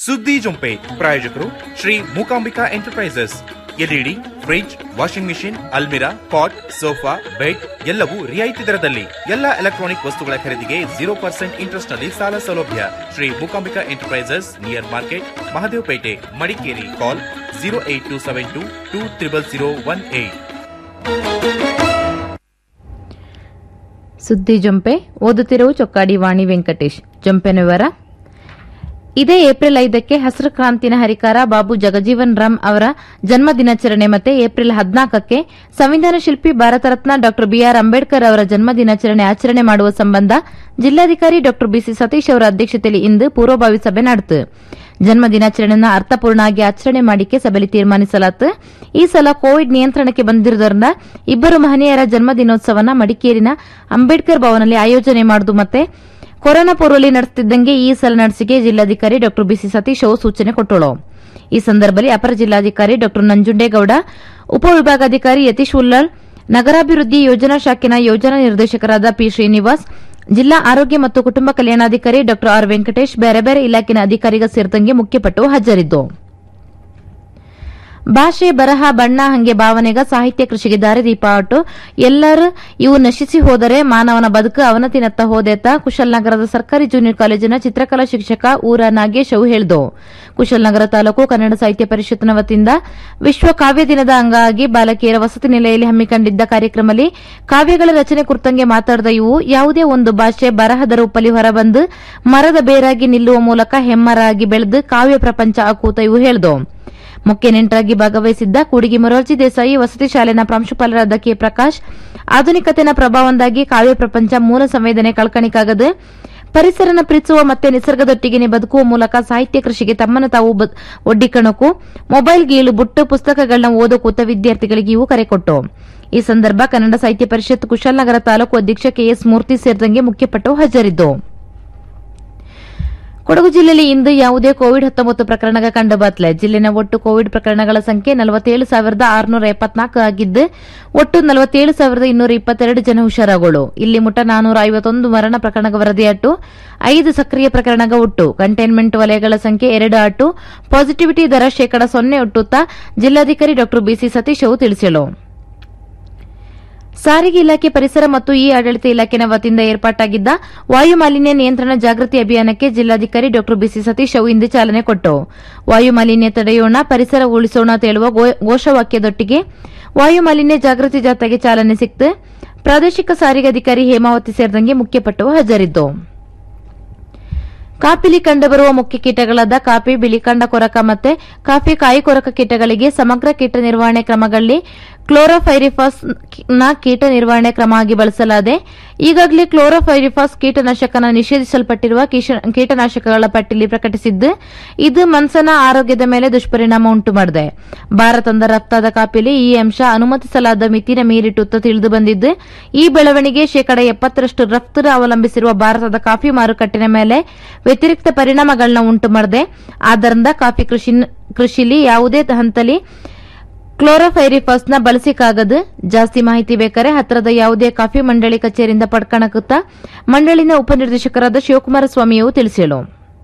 ಸುದ್ದಿ ಜೊಂಪೆ ಪ್ರಾಯೋಜಕರು Shri Mookambika enterprises LED fridge washing machine ಅಲ್ಮಿರಾ ಪಾಟ್ ಸೋಫಾ ಬೆಡ್ ಎಲ್ಲವೂ ರಿಯಾಯಿತಿ ದರದಲ್ಲಿ ಎಲ್ಲ ಎಲೆಕ್ಟ್ರಾನಿಕ್ ವಸ್ತುಗಳ ಖರೀದಿಗೆ ಜೀರೋ ಪರ್ಸೆಂಟ್ ಇಂಟ್ರೆಸ್ಟ್ ನಲ್ಲಿ ಸಾಲ ಸೌಲಭ್ಯ Shri Mookambika enterprises near market Mahadevapete Madikeri call zero eight two seven two two triple zero one eight ಸುದ್ದಿ ಜೊಂಪೆ ಓದುತ್ತಿರುವ ಚೊಕ್ಕಾಡಿ ವಾಣಿ ವೆಂಕಟೇಶ್ ಜೊಂಪೆನ ವಿವರ ಇದೇ ಏಪ್ರಿಲ್ ಐದಕ್ಕೆ ಹಸಿರು ಕ್ರಾಂತಿನ ಹರಿಕಾರ ಬಾಬು ಜಗಜೀವನ್ ರಾಮ್ ಅವರ ಜನ್ಮ ದಿನಾಚರಣೆ ಮತ್ತೆ ಏಪ್ರಿಲ್ ಹದಿನಾಲ್ಕಕ್ಕೆ ಸಂವಿಧಾನ ಶಿಲ್ಪಿ ಭಾರತ ರತ್ನ ಡಾ ಬಿಆರ್ ಅಂಬೇಡ್ಕರ್ ಅವರ ಜನ್ಮ ದಿನಾಚರಣೆ ಆಚರಣೆ ಮಾಡುವ ಸಂಬಂಧ ಜಿಲ್ಲಾಧಿಕಾರಿ ಡಾ ಬಿಸಿ ಸತೀಶ್ ಅವರ ಅಧ್ಯಕ್ಷತೆಯಲ್ಲಿ ಇಂದು ಪೂರ್ವಭಾವಿ ಸಭೆ ನಡೆತು ಜನ್ಮ ದಿನಾಚರಣೆಯನ್ನು ಅರ್ಥಪೂರ್ಣವಾಗಿ ಆಚರಣೆ ಮಾಡಿಕೆ ಸಭೆಯಲ್ಲಿ ತೀರ್ಮಾನಿಸಲಾತು ಈ ಸಲ ಕೋವಿಡ್ ನಿಯಂತ್ರಣಕ್ಕೆ ಬಂದಿರುವುದರಿಂದ ಇಬ್ಬರು ಮಹನೀಯರ ಜನ್ಮ ದಿನೋತ್ಸವನ ಮಡಿಕೇರಿನ ಅಂಬೇಡ್ಕರ್ ಭವನದಲ್ಲಿ ಆಯೋಜನೆ ಮಾಡುವುದು ಮತ್ತೆ ಕೊರೋನಾ ಪೂರ್ವದಲ್ಲಿ ನಡೆಸುತ್ತಿದ್ದಂಗೆ ಈ ಸಲ ನಡೆಸಿಕೆ ಜಿಲ್ಲಾಧಿಕಾರಿ ಡಾ ಬಿಸಿ ಸತೀಶ್ ಅವರು ಸೂಚನೆ ಕೊಟ್ಟಳು ಈ ಸಂದರ್ಭದಲ್ಲಿ ಅಪರ ಜಿಲ್ಲಾಧಿಕಾರಿ ಡಾ ನಂಜುಂಡೇಗೌಡ ಉಪವಿಭಾಗಾಧಿಕಾರಿ ಯತೀಶ್ ಉಲ್ಲಾಳ್ ನಗರಾಭಿವೃದ್ಧಿ ಯೋಜನಾ ಶಾಖೆನ ಯೋಜನಾ ನಿರ್ದೇಶಕರಾದ ಪಿ ಶ್ರೀನಿವಾಸ್ ಜಿಲ್ಲಾ ಆರೋಗ್ಯ ಮತ್ತು ಕುಟುಂಬ ಕಲ್ಯಾಣಾಧಿಕಾರಿ ಡಾ ಆರ್ ವೆಂಕಟೇಶ್ ಬೇರೆ ಬೇರೆ ಇಲಾಖೆನ ಅಧಿಕಾರಿಗ ಸೇರಿದಂಗೆ ಮುಖ್ಯಪಟ್ಟು ಹಾಜರಿದ್ದು ಭಾಷೆ ಬರಹ ಬಣ್ಣ ಹಂಗೆ ಭಾವನೆಗ ಸಾಹಿತ್ಯ ಕೃಷಿಗೆ ದಾರಿದೀಪ ಆಟು ಎಲ್ಲರೂ ಇವು ನಶಿಸಿ ಹೋದರೆ ಮಾನವನ ಬದುಕು ಅವನತಿನತ್ತ ಹೋದೆತ ಕುಶಲ್ನಗರದ ಸರ್ಕಾರಿ ಜೂನಿಯರ್ ಕಾಲೇಜಿನ ಚಿತ್ರಕಲಾ ಶಿಕ್ಷಕ ಊರ ನಾಗೇಶ್ ಅವು ಹೇಳಿದು ಕುಶಲ್ನಗರ ತಾಲೂಕು ಕನ್ನಡ ಸಾಹಿತ್ಯ ಪರಿಷತ್ನ ವತಿಯಿಂದ ವಿಶ್ವ ಕಾವ್ಯ ದಿನದ ಅಂಗವಾಗಿ ಬಾಲಕಿಯರ ವಸತಿ ನಿಲಯದಲ್ಲಿ ಹಮ್ಮಿಕೊಂಡಿದ್ದ ಕಾರ್ಯಕ್ರಮದಲ್ಲಿ ಕಾವ್ಯಗಳ ರಚನೆ ಕುರಿತಂಗೆ ಮಾತಾಡಿದ ಇವು ಯಾವುದೇ ಒಂದು ಭಾಷೆ ಬರಹದ ರೂಪಲ್ಲಿ ಹೊರಬಂದು ಮರದ ಬೇರಾಗಿ ನಿಲ್ಲುವ ಮೂಲಕ ಹೆಮ್ಮರಾಗಿ ಬೆಳೆದು ಕಾವ್ಯ ಪ್ರಪಂಚ ಆಕೂತ ಇವು ಹೇಳಿದು ಮುಖ್ಯ ನೆಂಟರಾಗಿ ಭಾಗವಹಿಸಿದ್ದ ಕೂಡಿಗಿ ಮೊರಾರ್ಜಿ ದೇಸಾಯಿ ವಸತಿ ಶಾಲೆನ ಪ್ರಾಂಶುಪಾಲರಾದ ಕೆ ಪ್ರಕಾಶ್ ಆಧುನಿಕತೆನ ಪ್ರಭಾವದಿಂದಾಗಿ ಕಾವ್ಯ ಪ್ರಪಂಚ ಮೂಲ ಸಂವೇದನೆ ಕಳ್ಕಣಿಕಾಗದು ಪರಿಸರನ ಪ್ರೀತಿಸುವ ಮತ್ತೆ ನಿಸರ್ಗದೊಟ್ಟಿಗೆ ಬದುಕುವ ಮೂಲಕ ಸಾಹಿತ್ಯ ಕೃಷಿಗೆ ತಮ್ಮನ್ನು ತಾವು ಒಡ್ಡಿಕಣಕು ಮೊಬೈಲ್ ಗೀಳು ಬುಟ್ಟು ಪುಸ್ತಕಗಳನ್ನ ಓದೋ ಕೂತ ವಿದ್ಯಾರ್ಥಿಗಳಿಗೆ ಇವು ಕರೆ ಕೊಟ್ಟು ಈ ಸಂದರ್ಭ ಕನ್ನಡ ಸಾಹಿತ್ಯ ಪರಿಷತ್ ಕುಶಾಲನಗರ ತಾಲೂಕು ಅಧ್ಯಕ್ಷ ಕೆಎಸ್ ಮೂರ್ತಿ ಸೇರಿದಂಗೆ ಮುಖ್ಯಪಟ್ಟು ಹಾಜರಿದ್ದು ಕೊಡಗು ಜಿಲ್ಲೆಯಲ್ಲಿ ಇಂದು ಯಾವುದೇ ಕೋವಿಡ್ ಹತ್ತೊಂಬತ್ತು ಪ್ರಕರಣ ಕಂಡುಬತ್ತಲೆ ಜಿಲ್ಲೆನ ಒಟ್ಟು ಕೋವಿಡ್ ಪ್ರಕರಣಗಳ ಸಂಖ್ಯೆ ನಲವತ್ತೇಳು ಸಾವಿರದ ಆರುನೂರ ಎಪ್ಪತ್ನಾಲ್ಕು ಆಗಿದ್ದು ಒಟ್ಟು ನಲವತ್ತೇಳು ಸಾವಿರದ ಇನ್ನೂರ ಇಪ್ಪತ್ತೆರಡು ಜನ ಹುಷಾರಾಗಳು ಇಲ್ಲಿ ಮುಟ ನಾನೂರ ಐವತ್ತೊಂದು ಮರಣ ಪ್ರಕರಣ ವರದಿಯಾಟು ಐದು ಸಕ್ರಿಯ ಪ್ರಕರಣಗ ಒಟ್ಟು ಕಂಟೈನ್ಮೆಂಟ್ ವಲಯಗಳ ಸಂಖ್ಯೆ ಎರಡು ಆಟು ಪಾಸಿಟಿವಿಟಿ ದರ ಶೇಕಡ ಸೊನ್ನೆ ಒಟ್ಟುತ್ತಾ ಜಿಲ್ಲಾಧಿಕಾರಿ ಡಾ ಬಿಸಿ ಸತೀಶ್ ಅವು ತಿಳಿಸಿದರು ಸಾರಿಗೆ ಇಲಾಖೆ ಪರಿಸರ ಮತ್ತು ಇ ಆಡಳಿತ ಇಲಾಖೆನ ವತಿಯಿಂದ ಏರ್ಪಾಟಾಗಿದ್ದ ವಾಯು ಮಾಲಿನ್ಯ ನಿಯಂತ್ರಣ ಜಾಗೃತಿ ಅಭಿಯಾನಕ್ಕೆ ಜಿಲ್ಲಾಧಿಕಾರಿ ಡಾ ಬಿಸಿ ಸತೀಶ್ ಅವು ಇಂದು ಚಾಲನೆ ಕೊಟ್ಟು ವಾಯು ಮಾಲಿನ್ಯ ತಡೆಯೋಣ ಪರಿಸರ ಉಳಿಸೋಣ ತೇಳುವ ಘೋಷವಾಕ್ಯದೊಟ್ಟಿಗೆ ವಾಯು ಮಾಲಿನ್ಯ ಜಾಗೃತಿ ಜಾಥಾಗೆ ಚಾಲನೆ ಸಿಕ್ತು ಪ್ರಾದೇಶಿಕ ಸಾರಿಗೆ ಅಧಿಕಾರಿ ಹೇಮಾವತಿ ಸೇರಿದಂಗೆ ಮುಖ್ಯಪಟ್ಟು ಹಾಜರಿದ್ದು ಕಾಪಿಲಿ ಕಂಡುಬರುವ ಮುಖ್ಯ ಕೀಟಗಳಾದ ಕಾಫಿ ಬಿಳಿಕಂಡ ಕೊರಕ ಮತ್ತೆ ಕಾಫಿ ಕಾಯಿ ಕೊರಕ ಕೀಟಗಳಿಗೆ ಸಮಗ್ರ ಕೀಟ ನಿರ್ವಹಣೆ ಕ್ರಮಗಳಲ್ಲಿ ಕ್ಲೋರೋಫೈರಿಫಾಸ್ ನ ಕೀಟ ನಿರ್ವಹಣೆ ಕ್ರಮ ಆಗಿ ಬಳಸಲಾದೆ ಈಗಾಗಲೇ ಕ್ಲೋರೋಫೈರಿಫಾಸ್ ಕೀಟನಾಶಕನ ನಿಷೇಧಿಸಲ್ಪಟ್ಟಿರುವ ಕೀಟನಾಶಕಗಳ ಪಟ್ಟಿಯಲ್ಲಿ ಪ್ರಕಟಿಸಿದ್ದು ಇದು ಮನ್ಸನ ಆರೋಗ್ಯದ ಮೇಲೆ ದುಷ್ಪರಿಣಾಮ ಉಂಟು ಮಾಡಿದೆ ಭಾರತದ ರಫ್ತಾದ ಕಾಪಿಲಿ ಈ ಅಂಶ ಅನುಮತಿಸಲಾದ ಮಿತಿನ ಮೀರಿಟ್ಟು ತಿಳಿದು ಬಂದಿದ್ದು ಈ ಬೆಳವಣಿಗೆ ಶೇಕಡ ಎಪ್ಪತ್ತರಷ್ಟು ರಫ್ತು ಅವಲಂಬಿಸಿರುವ ಭಾರತದ ಕಾಫಿ ಮಾರುಕಟ್ಟಿನ ಮೇಲೆ ವ್ಯತಿರಿಕ್ತ ಪರಿಣಾಮಗಳನ್ನ ಉಂಟು ಮಾಡಿದೆ ಆದ್ದರಿಂದ ಕಾಫಿ ಕೃಷಿಲಿ ಯಾವುದೇ ಹಂತಲಿ ಕ್ಲೋರೋಫೈರಿಫಾಸ್ನ ಬಳಸಿಕಾಗದು ಜಾಸ್ತಿ ಮಾಹಿತಿ ಬೇಕಾರೆ ಹತ್ತಿರದ ಯಾವುದೇ ಕಾಫಿ ಮಂಡಳಿ ಕಚೇರಿಯಿಂದ ಪಡ್ಕಣಕುತ್ತ ಮಂಡಳಿನ ಉಪನಿರ್ದೇಶಕರಾದ ಶಿವಕುಮಾರ ಸ್ವಾಮಿಯು ತಿಳಿಸಿದರು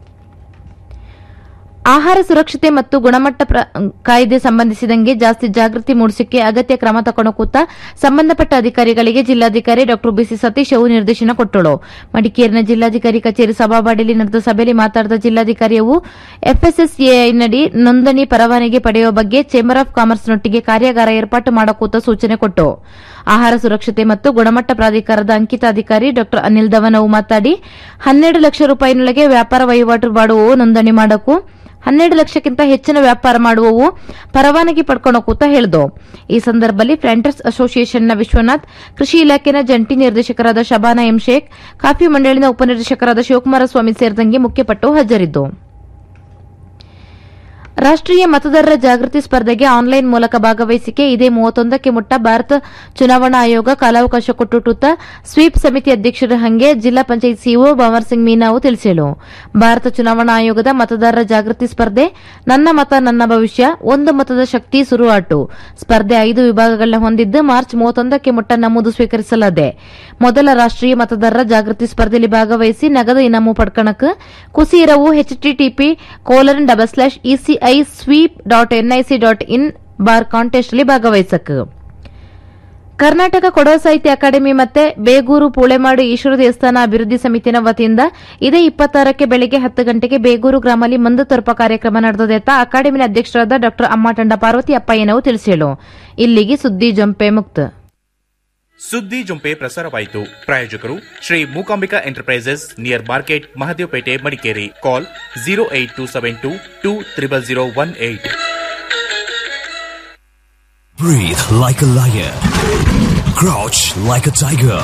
ಆಹಾರ ಸುರಕ್ಷತೆ ಮತ್ತು ಗುಣಮಟ್ಟ ಕಾಯ್ದೆ ಸಂಬಂಧಿಸಿದಂಗೆ ಜಾಸ್ತಿ ಜಾಗೃತಿ ಮೂಡಿಸಕ್ಕೆ ಅಗತ್ಯ ಕ್ರಮ ತಗೊಂಡು ಸಂಬಂಧಪಟ್ಟ ಅಧಿಕಾರಿಗಳಿಗೆ ಜಿಲ್ಲಾಧಿಕಾರಿ ಡಾ ಬಿಸಿ ಸತೀಶ್ ಅವು ನಿರ್ದೇಶನ ಕೊಟ್ಟಳು ಮಡಿಕೇರಿನ ಜಿಲ್ಲಾಧಿಕಾರಿ ಕಚೇರಿ ಸಭಾವಾಡಿಯಲ್ಲಿ ನಡೆದ ಸಭೆಯಲ್ಲಿ ಮಾತನಾಡಿದ ಜಿಲ್ಲಾಧಿಕಾರಿಯವು ಎಫ್ಎಸ್ಎಸ್ಎಐನಡಿ ನೋಂದಣಿ ಪರವಾನಗಿ ಪಡೆಯುವ ಬಗ್ಗೆ ಚೇಂಬರ್ ಆಫ್ ಕಾಮರ್ಸ್ನೊಟ್ಟಿಗೆ ಕಾರ್ಯಾಗಾರ ಏರ್ಪಾಟು ಮಾಡಕೂತ ಸೂಚನೆ ಕೊಟ್ಟು ಆಹಾರ ಸುರಕ್ಷತೆ ಮತ್ತು ಗುಣಮಟ್ಟ ಪ್ರಾಧಿಕಾರದ ಅಂಕಿತ ಅಧಿಕಾರಿ ಡಾ ಅನಿಲ್ ಧವನ್ ಅವು ಮಾತಾಡಿ ಹನ್ನೆರಡು ಲಕ್ಷ ರೂಪಾಯಿನೊಳಗೆ ವ್ಯಾಪಾರ ವಹಿವಾಟು ಮಾಡುವವು ನೋಂದಣಿ ಮಾಡಕು ಹನ್ನೆರಡು ಲಕ್ಷಕ್ಕಿಂತ ಹೆಚ್ಚಿನ ವ್ಯಾಪಾರ ಮಾಡುವವು ಪರವಾನಗಿ ಪಡ್ಕೊಂಡು ಕೂತ ಹೇಳಿದು ಈ ಸಂದರ್ಭದಲ್ಲಿ ಪ್ಲಾಂಟರ್ಸ್ ಅಸೋಸಿಯೇಷನ್ನ ವಿಶ್ವನಾಥ್ ಕೃಷಿ ಇಲಾಖೆನ ಜಂಟಿ ನಿರ್ದೇಶಕರಾದ ಶಬಾನಾ ಎಂ ಶೇಖ್ ಕಾಫಿ ಮಂಡಳಿನ ಉಪನಿರ್ದೇಶಕರಾದ ಶಿವಕುಮಾರ ಸ್ವಾಮಿ ಸೇರಿದಂಗೆ ಮುಖ್ಯಪಟ್ಟು ಹಾಜರಿದ್ದು ರಾಷ್ಟ್ರೀಯ ಮತದಾರರ ಜಾಗೃತಿ ಸ್ಪರ್ಧೆಗೆ ಆನ್ಲೈನ್ ಮೂಲಕ ಭಾಗವಹಿಸಿಕೆ ಇದೇ ಮೂವತ್ತೊಂದಕ್ಕೆ ಮುಟ್ಟ ಭಾರತ ಚುನಾವಣಾ ಆಯೋಗ ಕಾಲಾವಕಾಶ ಕೊಟ್ಟುಟುತ್ತ ಸ್ವೀಪ್ ಸಮಿತಿ ಅಧ್ಯಕ್ಷರ ಹಂಗೆ ಜಿಲ್ಲಾ ಪಂಚಾಯತ್ ಸಿಇಒ ಭವರ್ ಸಿಂಗ್ ಮೀನಾವು ತಿಳಿಸಿದರು ಭಾರತ ಚುನಾವಣಾ ಆಯೋಗದ ಮತದಾರರ ಜಾಗೃತಿ ಸ್ಪರ್ಧೆ ನನ್ನ ಮತ ನನ್ನ ಭವಿಷ್ಯ ಒಂದು ಮತದ ಶಕ್ತಿ ಸುರುವಾಟು ಸ್ಪರ್ಧೆ ಐದು ವಿಭಾಗಗಳನ್ನ ಹೊಂದಿದ್ದು ಮಾರ್ಚ್ ಮೂವತ್ತೊಂದಕ್ಕೆ ಮುಟ್ಟ ನಮೂದು ಸ್ವೀಕರಿಸಲಾಗಿದೆ ಮೊದಲ ರಾಷ್ಟ್ರೀಯ ಮತದಾರರ ಜಾಗೃತಿ ಸ್ಪರ್ಧೆಯಲ್ಲಿ ಭಾಗವಹಿಸಿ ನಗದು ಇನಾಮು ಪಡ್ಕಣಕ್ ಕುಸಿ ಇರವು HTTP colon double slash ECI sweep dot NIC dot in bar contest ಅಲ್ಲಿ ಭಾಗವಹಿಸಕ್ ಕರ್ನಾಟಕ ಕೊಡವ ಸಾಹಿತ್ಯ ಅಕಾಡೆಮಿ ಮತ್ತೆ ಬೇಗೂರು ಪೂಳೆಮಾಡು ಈಶ್ವರ ದೇವಸ್ಥಾನ ಅಭಿವೃದ್ಧಿ ಸಮಿತಿನ ವತಿಯಿಂದ ಇದೇ ಇಪ್ಪತ್ತಾರಕ್ಕೆ ಬೆಳಗ್ಗೆ ಹತ್ತು ಗಂಟೆಗೆ ಬೇಗೂರು ಗ್ರಾಮಲ್ಲಿ ಮಂದು ತೋರ್ಪ ಕಾರ್ಯಕ್ರಮ ನಡೆದಿದೆ ಅಂತ ಅಕಾಡೆಮಿನ ಅಧ್ಯಕ್ಷರಾದ ಡಾ ಅಮ್ಮಟಂಡ ಪಾರ್ವತಿ ಅಪ್ಪಯ್ಯನವು ತಿಳಿಸಿಳು ಇಲ್ಲಿಗೆ ಸುದ್ದಿ ಜಂಪೆ ಮುಕ್ತ ಸುದ್ದಿ ಜುಂಪೆ ಪ್ರಸಾರವಾಯಿತು ಪ್ರಾಯೋಜಕರು Shri Mookambika enterprises near market Mahadevapete Madikeri call zero eight two seven two two triple zero one eight Breathe like a lion. Crouch like a tiger.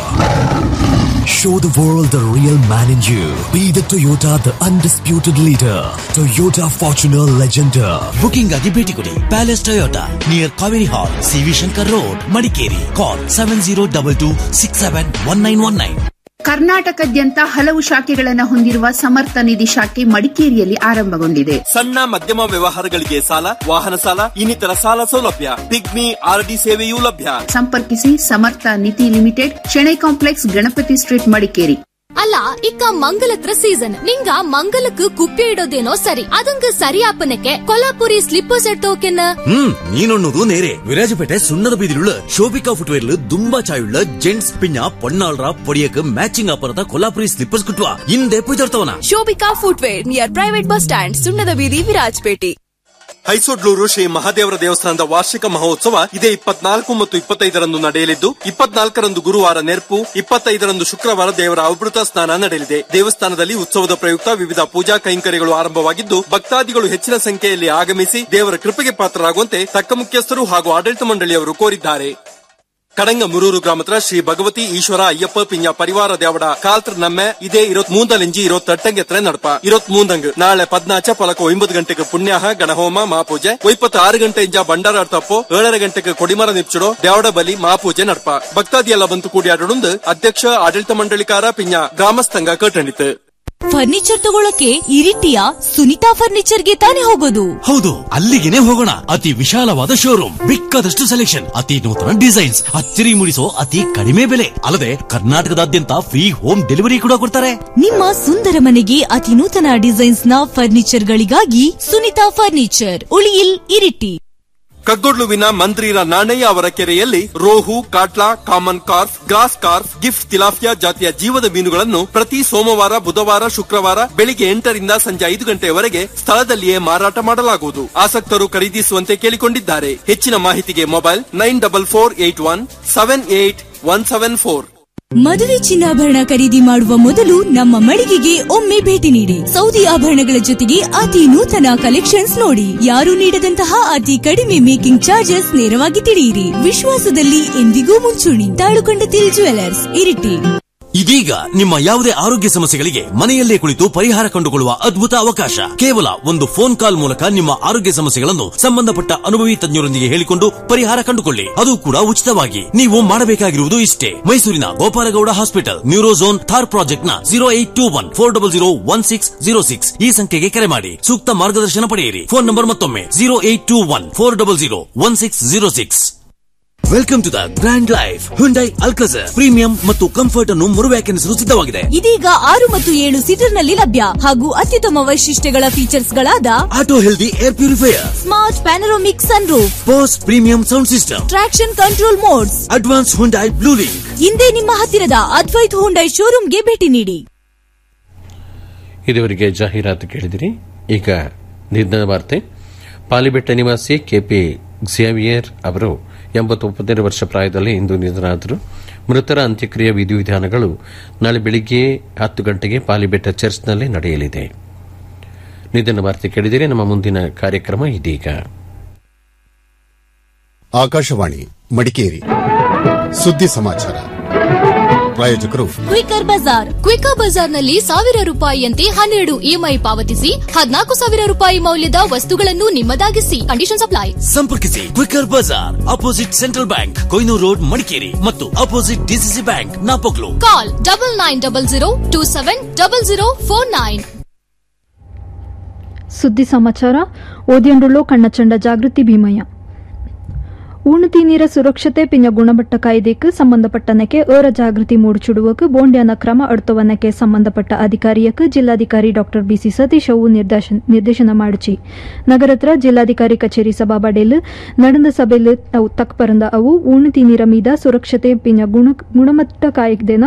Show the world the real man in you. Be the Toyota, the undisputed leader. Toyota Fortuner Legender. Booking ಆಗಿ ಭೇಟಿ ಕೊಡಿ palace Toyota near Kaveri hall C V Shankar road Madikeri call seven zero double two six seven one nine one nine ಕರ್ನಾಟಕದಾದ್ಯಂತ ಹಲವು ಶಾಖೆಗಳನ್ನು ಹೊಂದಿರುವ ಸಮರ್ಥ ನಿಧಿ ಶಾಖೆ ಮಡಿಕೇರಿಯಲ್ಲಿ ಆರಂಭಗೊಂಡಿದೆ ಸಣ್ಣ ಮಧ್ಯಮ ವ್ಯವಹಾರಗಳಿಗೆ ಸಾಲ ವಾಹನ ಸಾಲ ಇನ್ನಿತರ ಸಾಲ ಸೌಲಭ್ಯ ಪಿಗ್ಮಿ ಆರ್ಡಿ ಸೇವೆಯೂ ಲಭ್ಯ ಸಂಪರ್ಕಿಸಿ Samartha Nidhi limited Shenoy complex Ganapati street Madikeri ಅಲ್ಲ ಇಕ್ಕ ಮಂಗಲತ್ರ ಸೀಸನ್ ನಿಂಗ ಮಂಗಲಕ್ಕೆ ಕುಪ್ಪಿ ಇಡೋದೇನೋ ಸರಿ ಅದಂಗ ಸರಿಯಾಪನಕ್ಕೆ ಕೊಲ್ಲಾಪುರಿ ಸ್ಲಿಪ್ಪರ್ಸ್ ಎಡ್ತೋಕೆನ್ನ ಹ್ಮ್ ನೀನೊಣ್ಣುದು ನೇರೆ ವಿರಾಜಪೇಟೆ ಸುಣ್ಣದ ಬೀದಿലുള്ള ಶೋಭಿಕಾ ಫುಟ್ವೇರ್ಲು ತುಂಬಾ ಚಾಯುಳ್ಳ ಜೆಂಟ್ಸ್ ಪಿಣ್ಣ ಪೊನ್ನಾಳ್ರ പൊടിയക്ക് ಮ್ಯಾಚಿಂಗ್ ಆಪರದ ಕೊಲ್ಲಾಪುರಿ ಸ್ಲಿಪ್ಪರ್ಸ್ കിട്ടുക ಹಿಂದೆ ಪುಯ್ದರ್ತವನ Shobhika footwear near private bus stand ಸುಣ್ಣದ ಬೀದಿ ವಿರಾಜಪೇಟೆ ಹೈಸೊಡ್ಲೂರು ಶ್ರೀ ಮಹಾದೇವರ ದೇವಸ್ಥಾನದ ವಾರ್ಷಿಕ ಮಹೋತ್ಸವ ಇದೇ ಇಪ್ಪತ್ನಾಲ್ಕು ಮತ್ತು ಇಪ್ಪತ್ತೈದರಂದು ನಡೆಯಲಿದ್ದು ಇಪ್ಪತ್ನಾಲ್ಕರಂದು ಗುರುವಾರ ನೆರಪು ಇಪ್ಪತ್ತೈದರಂದು ಶುಕ್ರವಾರ ದೇವರ ಅಮೃತ ಸ್ನಾನ ನಡೆಯಲಿದೆ ದೇವಸ್ಥಾನದಲ್ಲಿ ಉತ್ಸವದ ಪ್ರಯುಕ್ತ ವಿವಿಧ ಪೂಜಾ ಕೈಂಕರ್ಯಗಳು ಆರಂಭವಾಗಿದ್ದು ಭಕ್ತಾದಿಗಳು ಹೆಚ್ಚಿನ ಸಂಖ್ಯೆಯಲ್ಲಿ ಆಗಮಿಸಿ ದೇವರ ಕೃಪೆಗೆ ಪಾತ್ರರಾಗುವಂತೆ ತಕ್ಕ ಮುಖ್ಯಸ್ಥರು ಹಾಗೂ ಆಡಳಿತ ಮಂಡಳಿಯವರು ಕೋರಿದ್ದಾರೆ ಕಡಂಗ ಮುರೂರು ಗ್ರಾಮದ ಶ್ರೀ ಭಗವತಿ ಈಶ್ವರ ಅಯ್ಯಪ್ಪ ಪಿಂಜ ಪರಿವಾರ ದೇವಡ ಕಾಲ್ತ್ರ ನಮ್ಮೆ ಇದೇ ಇರೋತ್ ಮೂಂದಲೆಂಜಿ ಇರೋತ್ ತಟ್ಟಂಗೆತ್ರ ನಡಪ ಇರೋತ್ ಮೂಂದಂಗ್ ನಾಳೆ ಪದ್ನಾಚ ಪಲಕ ಒಂಬತ್ತು ಗಂಟೆಗೆ ಪುಣ್ಯಾಹ ಗಣಹೋಮ ಮಾಪೂಜೆ ಒಯ್ಪತ್ತು ಆರು ಗಂಟೆ ಇಂಜ ಬಂಡಾರ ತಪ್ಪು ಏಳರ ಗಂಟೆಗೆ ಕೊಡಿಮರ ನಿಪ್ಚುಡೋ ದೇವಡ ಬಲಿ ಮಾಪೂಜೆ ನಡಪ ಭಕ್ತಾದಿ ಎಲ್ಲ ಬಂತು ಕೂಡಿಯಾಡೊಂದು ಅಧ್ಯಕ್ಷ ಆಡಳಿತ ಮಂಡಳಿಕಾರ ಪಿಂಜ ಗ್ರಾಮಸ್ಥಂಗ ಕಟ್ಟಣಿತು ಫರ್ನಿಚರ್ ತಗೊಳಕ್ಕೆ ಇರಿಟಿಯ ಸುನಿತಾ ಫರ್ನಿಚರ್ಗೆ ತಾನೇ ಹೋಗೋದು ಹೌದು ಅಲ್ಲಿಗೆನೆ ಹೋಗೋಣ ಅತಿ ವಿಶಾಲವಾದ ಶೋರೂಮ್ ಬೇಕಾದಷ್ಟು ಸೆಲೆಕ್ಷನ್ ಅತಿ ನೂತನ ಡಿಸೈನ್ಸ್ ಅಚ್ಚರಿ ಮೂಡಿಸೋ ಅತಿ ಕಡಿಮೆ ಬೆಲೆ ಅಲ್ಲದೆ ಕರ್ನಾಟಕದಾದ್ಯಂತ ಫ್ರೀ ಹೋಮ್ ಡೆಲಿವರಿ ಕೂಡ ಕೊಡ್ತಾರೆ ನಿಮ್ಮ ಸುಂದರ ಮನೆಗೆ ಅತಿ ನೂತನ ಡಿಸೈನ್ಸ್ ನ ಫರ್ನಿಚರ್ ಗಳಿಗಾಗಿ ಸುನಿತಾ ಫರ್ನಿಚರ್ ಉಳಿಯಿಲ್ ಇರಿಟಿ ಕಗ್ಗೊಡ್ಲುವಿನ ಮಂತ್ರಿರ ನಾಣಯ್ಯ ಅವರ ಕೆರೆಯಲ್ಲಿ rohu catla common carp grass carp gift tilapia ಜಾತಿಯ ಜೀವದ ಮೀನುಗಳನ್ನು ಪ್ರತಿ ಸೋಮವಾರ ಬುಧವಾರ ಶುಕ್ರವಾರ ಬೆಳಿಗ್ಗೆ ಎಂಟರಿಂದ ಸಂಜೆ ಐದು ಗಂಟೆಯವರೆಗೆ ಸ್ಥಳದಲ್ಲಿಯೇ ಮಾರಾಟ ಮಾಡಲಾಗುವುದು ಆಸಕ್ತರು ಖರೀದಿಸುವಂತೆ ಕೇಳಿಕೊಂಡಿದ್ದಾರೆ ಹೆಚ್ಚಿನ ಮಾಹಿತಿಗೆ mobile nine double four eight one seven eight one seven four ಮದುವೆ ಚಿನ್ನಾಭರಣ ಖರೀದಿ ಮಾಡುವ ಮೊದಲು ನಮ್ಮ ಮಳಿಗೆಗೆ ಒಮ್ಮೆ ಭೇಟಿ ನೀಡಿ ಸೌದಿ ಆಭರಣಗಳ ಜೊತೆಗೆ ಅತಿ ನೂತನ ಕಲೆಕ್ಷನ್ಸ್ ನೋಡಿ ಯಾರು ನೀಡದಂತಹ ಅತಿ ಕಡಿಮೆ ಮೇಕಿಂಗ್ ಚಾರ್ಜಸ್ ನೇರವಾಗಿ ತಿಳಿಯಿರಿ ವಿಶ್ವಾಸದಲ್ಲಿ ಎಂದಿಗೂ ಮುಂಚೂಣಿ ತಾಳುಕೊಂಡತಿಲ್ ಜುವೆಲರ್ಸ್ ಇರಿಟಿ ಇದೀಗ ನಿಮ್ಮ ಯಾವುದೇ ಆರೋಗ್ಯ ಸಮಸ್ಯೆಗಳಿಗೆ ಮನೆಯಲ್ಲೇ ಕುಳಿತು ಪರಿಹಾರ ಕಂಡುಕೊಳ್ಳುವ ಅದ್ಭುತ ಅವಕಾಶ ಕೇವಲ ಒಂದು ಫೋನ್ ಕಾಲ್ ಮೂಲಕ ನಿಮ್ಮ ಆರೋಗ್ಯ ಸಮಸ್ಯೆಗಳನ್ನು ಸಂಬಂಧಪಟ್ಟ ಅನುಭವಿ ತಜ್ಞರೊಂದಿಗೆ ಹೇಳಿಕೊಂಡು ಪರಿಹಾರ ಕಂಡುಕೊಳ್ಳಿ ಅದು ಕೂಡ ಉಚಿತವಾಗಿ ನೀವು ಮಾಡಬೇಕಾಗಿರುವುದು ಇಷ್ಟೇ ಮೈಸೂರಿನ ಗೋಪಾಲಗೌಡ ಹಾಸ್ಪಿಟಲ್ ನ್ಯೂರೋಝೋನ್ ಥಾರ್ ಪ್ರಾಜೆಕ್ಟ್ ನ zero eight two one four double zero one six zero six ಈ ಸಂಖ್ಯೆಗೆ ಕರೆ ಮಾಡಿ ಸೂಕ್ತ ಮಾರ್ಗದರ್ಶನ ಪಡೆಯಿರಿ ಫೋನ್ ನಂಬರ್ ಮತ್ತೊಮ್ಮೆ zero eight two one four double zero one six zero six welcome to the grand life Hyundai Alcazar premium ಮತ್ತು comfort ಅನ್ನು ಮರುವ್ಯಾಖ್ಯಾನಿಸಲು ಸಿದ್ಧವಾಗಿದೆ ಇದೀಗ ಆರು ಮತ್ತು ಏಳು ಸೀಟರ್ ನಲ್ಲಿ ಲಭ್ಯ ಹಾಗೂ ಅತ್ಯುತ್ತಮ ವೈಶಿಷ್ಟ್ಯಗಳ ಫೀಚರ್ಸ್ ಗಳಾದ auto healthy air purifier smart panoramic sunroof Bose premium sound system traction control modes advanced Hyundai Blue Link ಹಿಂದೆ ನಿಮ್ಮ ಹತ್ತಿರದ ಅದ್ವೈತ್ ಹುಂಡೈ ಶೋರೂಮ್ಗೆ ಭೇಟಿ ನೀಡಿ ಇದುವರೆಗೆ ಜಾಹೀರಾತು ಕೇಳಿದಿರಿ ಈಗ ನಿಧನ ವಾರ್ತೆ ಪಾಲಿಬೆಟ್ಟ ನಿವಾಸಿ ಕೆಪಿ ಝೇವಿಯರ್ ಅವರು ಎಂಬತ್ತೊಂಬತ್ತನೇ ವರ್ಷ ಪ್ರಾಯದಲ್ಲಿ ಇಂದು ನಿಧನರಾದರು ಮೃತರ ಅಂತ್ಯಕ್ರಿಯೆ ವಿಧಿವಿಧಾನಗಳು ನಾಳೆ ಬೆಳಿಗ್ಗೆ ಹತ್ತು ಗಂಟೆಗೆ ಪಾಲಿಬೆಟ್ಟ ಚರ್ಚ್ನಲ್ಲಿ ನಡೆಯಲಿದೆ ನಿಧನ ವಾರ್ತೆ ಕೇಳಿದಿರಿ ನಮ್ಮ ಮುಂದಿನ ಕಾರ್ಯಕ್ರಮ ಇದೀಗ ಆಕಾಶವಾಣಿ ಮಡಿಕೇರಿ ಸುದ್ದಿ ಸಮಾಚಾರ ಪ್ರಾಯೋಜಕರು ಕ್ವಿಕರ್ ಬಜಾರ್ ಕ್ವಿಕರ್ ಬಜಾರ್ನಲ್ಲಿ ಸಾವಿರ ರೂಪಾಯಿಯಂತೆ ಹನ್ನೆರಡು ಇಎಂಐ ಪಾವತಿಸಿ ಹದಿನಾಲ್ಕು ಸಾವಿರ ರೂಪಾಯಿ ಮೌಲ್ಯದ ವಸ್ತುಗಳನ್ನು ನಿಮ್ಮದಾಗಿಸಿ ಕಂಡೀಷನ್ ಅಪ್ಲೈ ಸಂಪರ್ಕಿಸಿ ಕ್ವಿಕರ್ ಬಜಾರ್ opposite Central Bank Koinur road Madikeri ಮತ್ತು opposite DCC bank Napoklu call double nine double zero two seven double zero four nine ಸುದ್ದಿ ಸಮಾಚಾರ ಓದಿಯಂಡುಳ್ಳೋ ಕಣ್ಣಚಂಡ ಜಾಗೃತಿ ಭೀಮಯ್ಯ ಉಣ್ಣತಿ ನೀರ ಸುರಕ್ಷತೆ ಪಿಂಜ ಗುಣಮಟ್ಟ ಕಾಯ್ದೆಕ್ ಸಂಬಂಧಪಟ್ಟನಕ್ಕೆ ಏರ ಜಾಗೃತಿ ಮೂಡಿಸುಡುವಕ್ ಬೋಂಡ್ಯಾನ ಕ್ರಮ ಅಡ್ತವನ್ನಕ್ಕೆ ಸಂಬಂಧಪಟ್ಟ ಅಧಿಕಾರಿಯಕ್ ಜಿಲ್ಲಾಧಿಕಾರಿ ಡಾಕ್ಟರ್ ಬಿಸಿ ಸತೀಶ್ ಅವು ನಿರ್ದೇಶನ ನಿರ್ದೇಶನ ಮಾಡಿಚಿ ನಗರತ್ರ ಜಿಲ್ಲಾಧಿಕಾರಿ ಕಚೇರಿ ಸಭಾಬಡೆಲ್ ನಡೆದ ಸಭೆಲ್ ಅವು ತಕ್ ಪರಂದ ಅವು ಉಣ್ಣತಿ ನೀರ ಮೀದ ಸುರಕ್ಷತೆ ಪಿಂಜ ಗುಣ ಗುಣಮಟ್ಟ ಕಾಯ್ದೆನ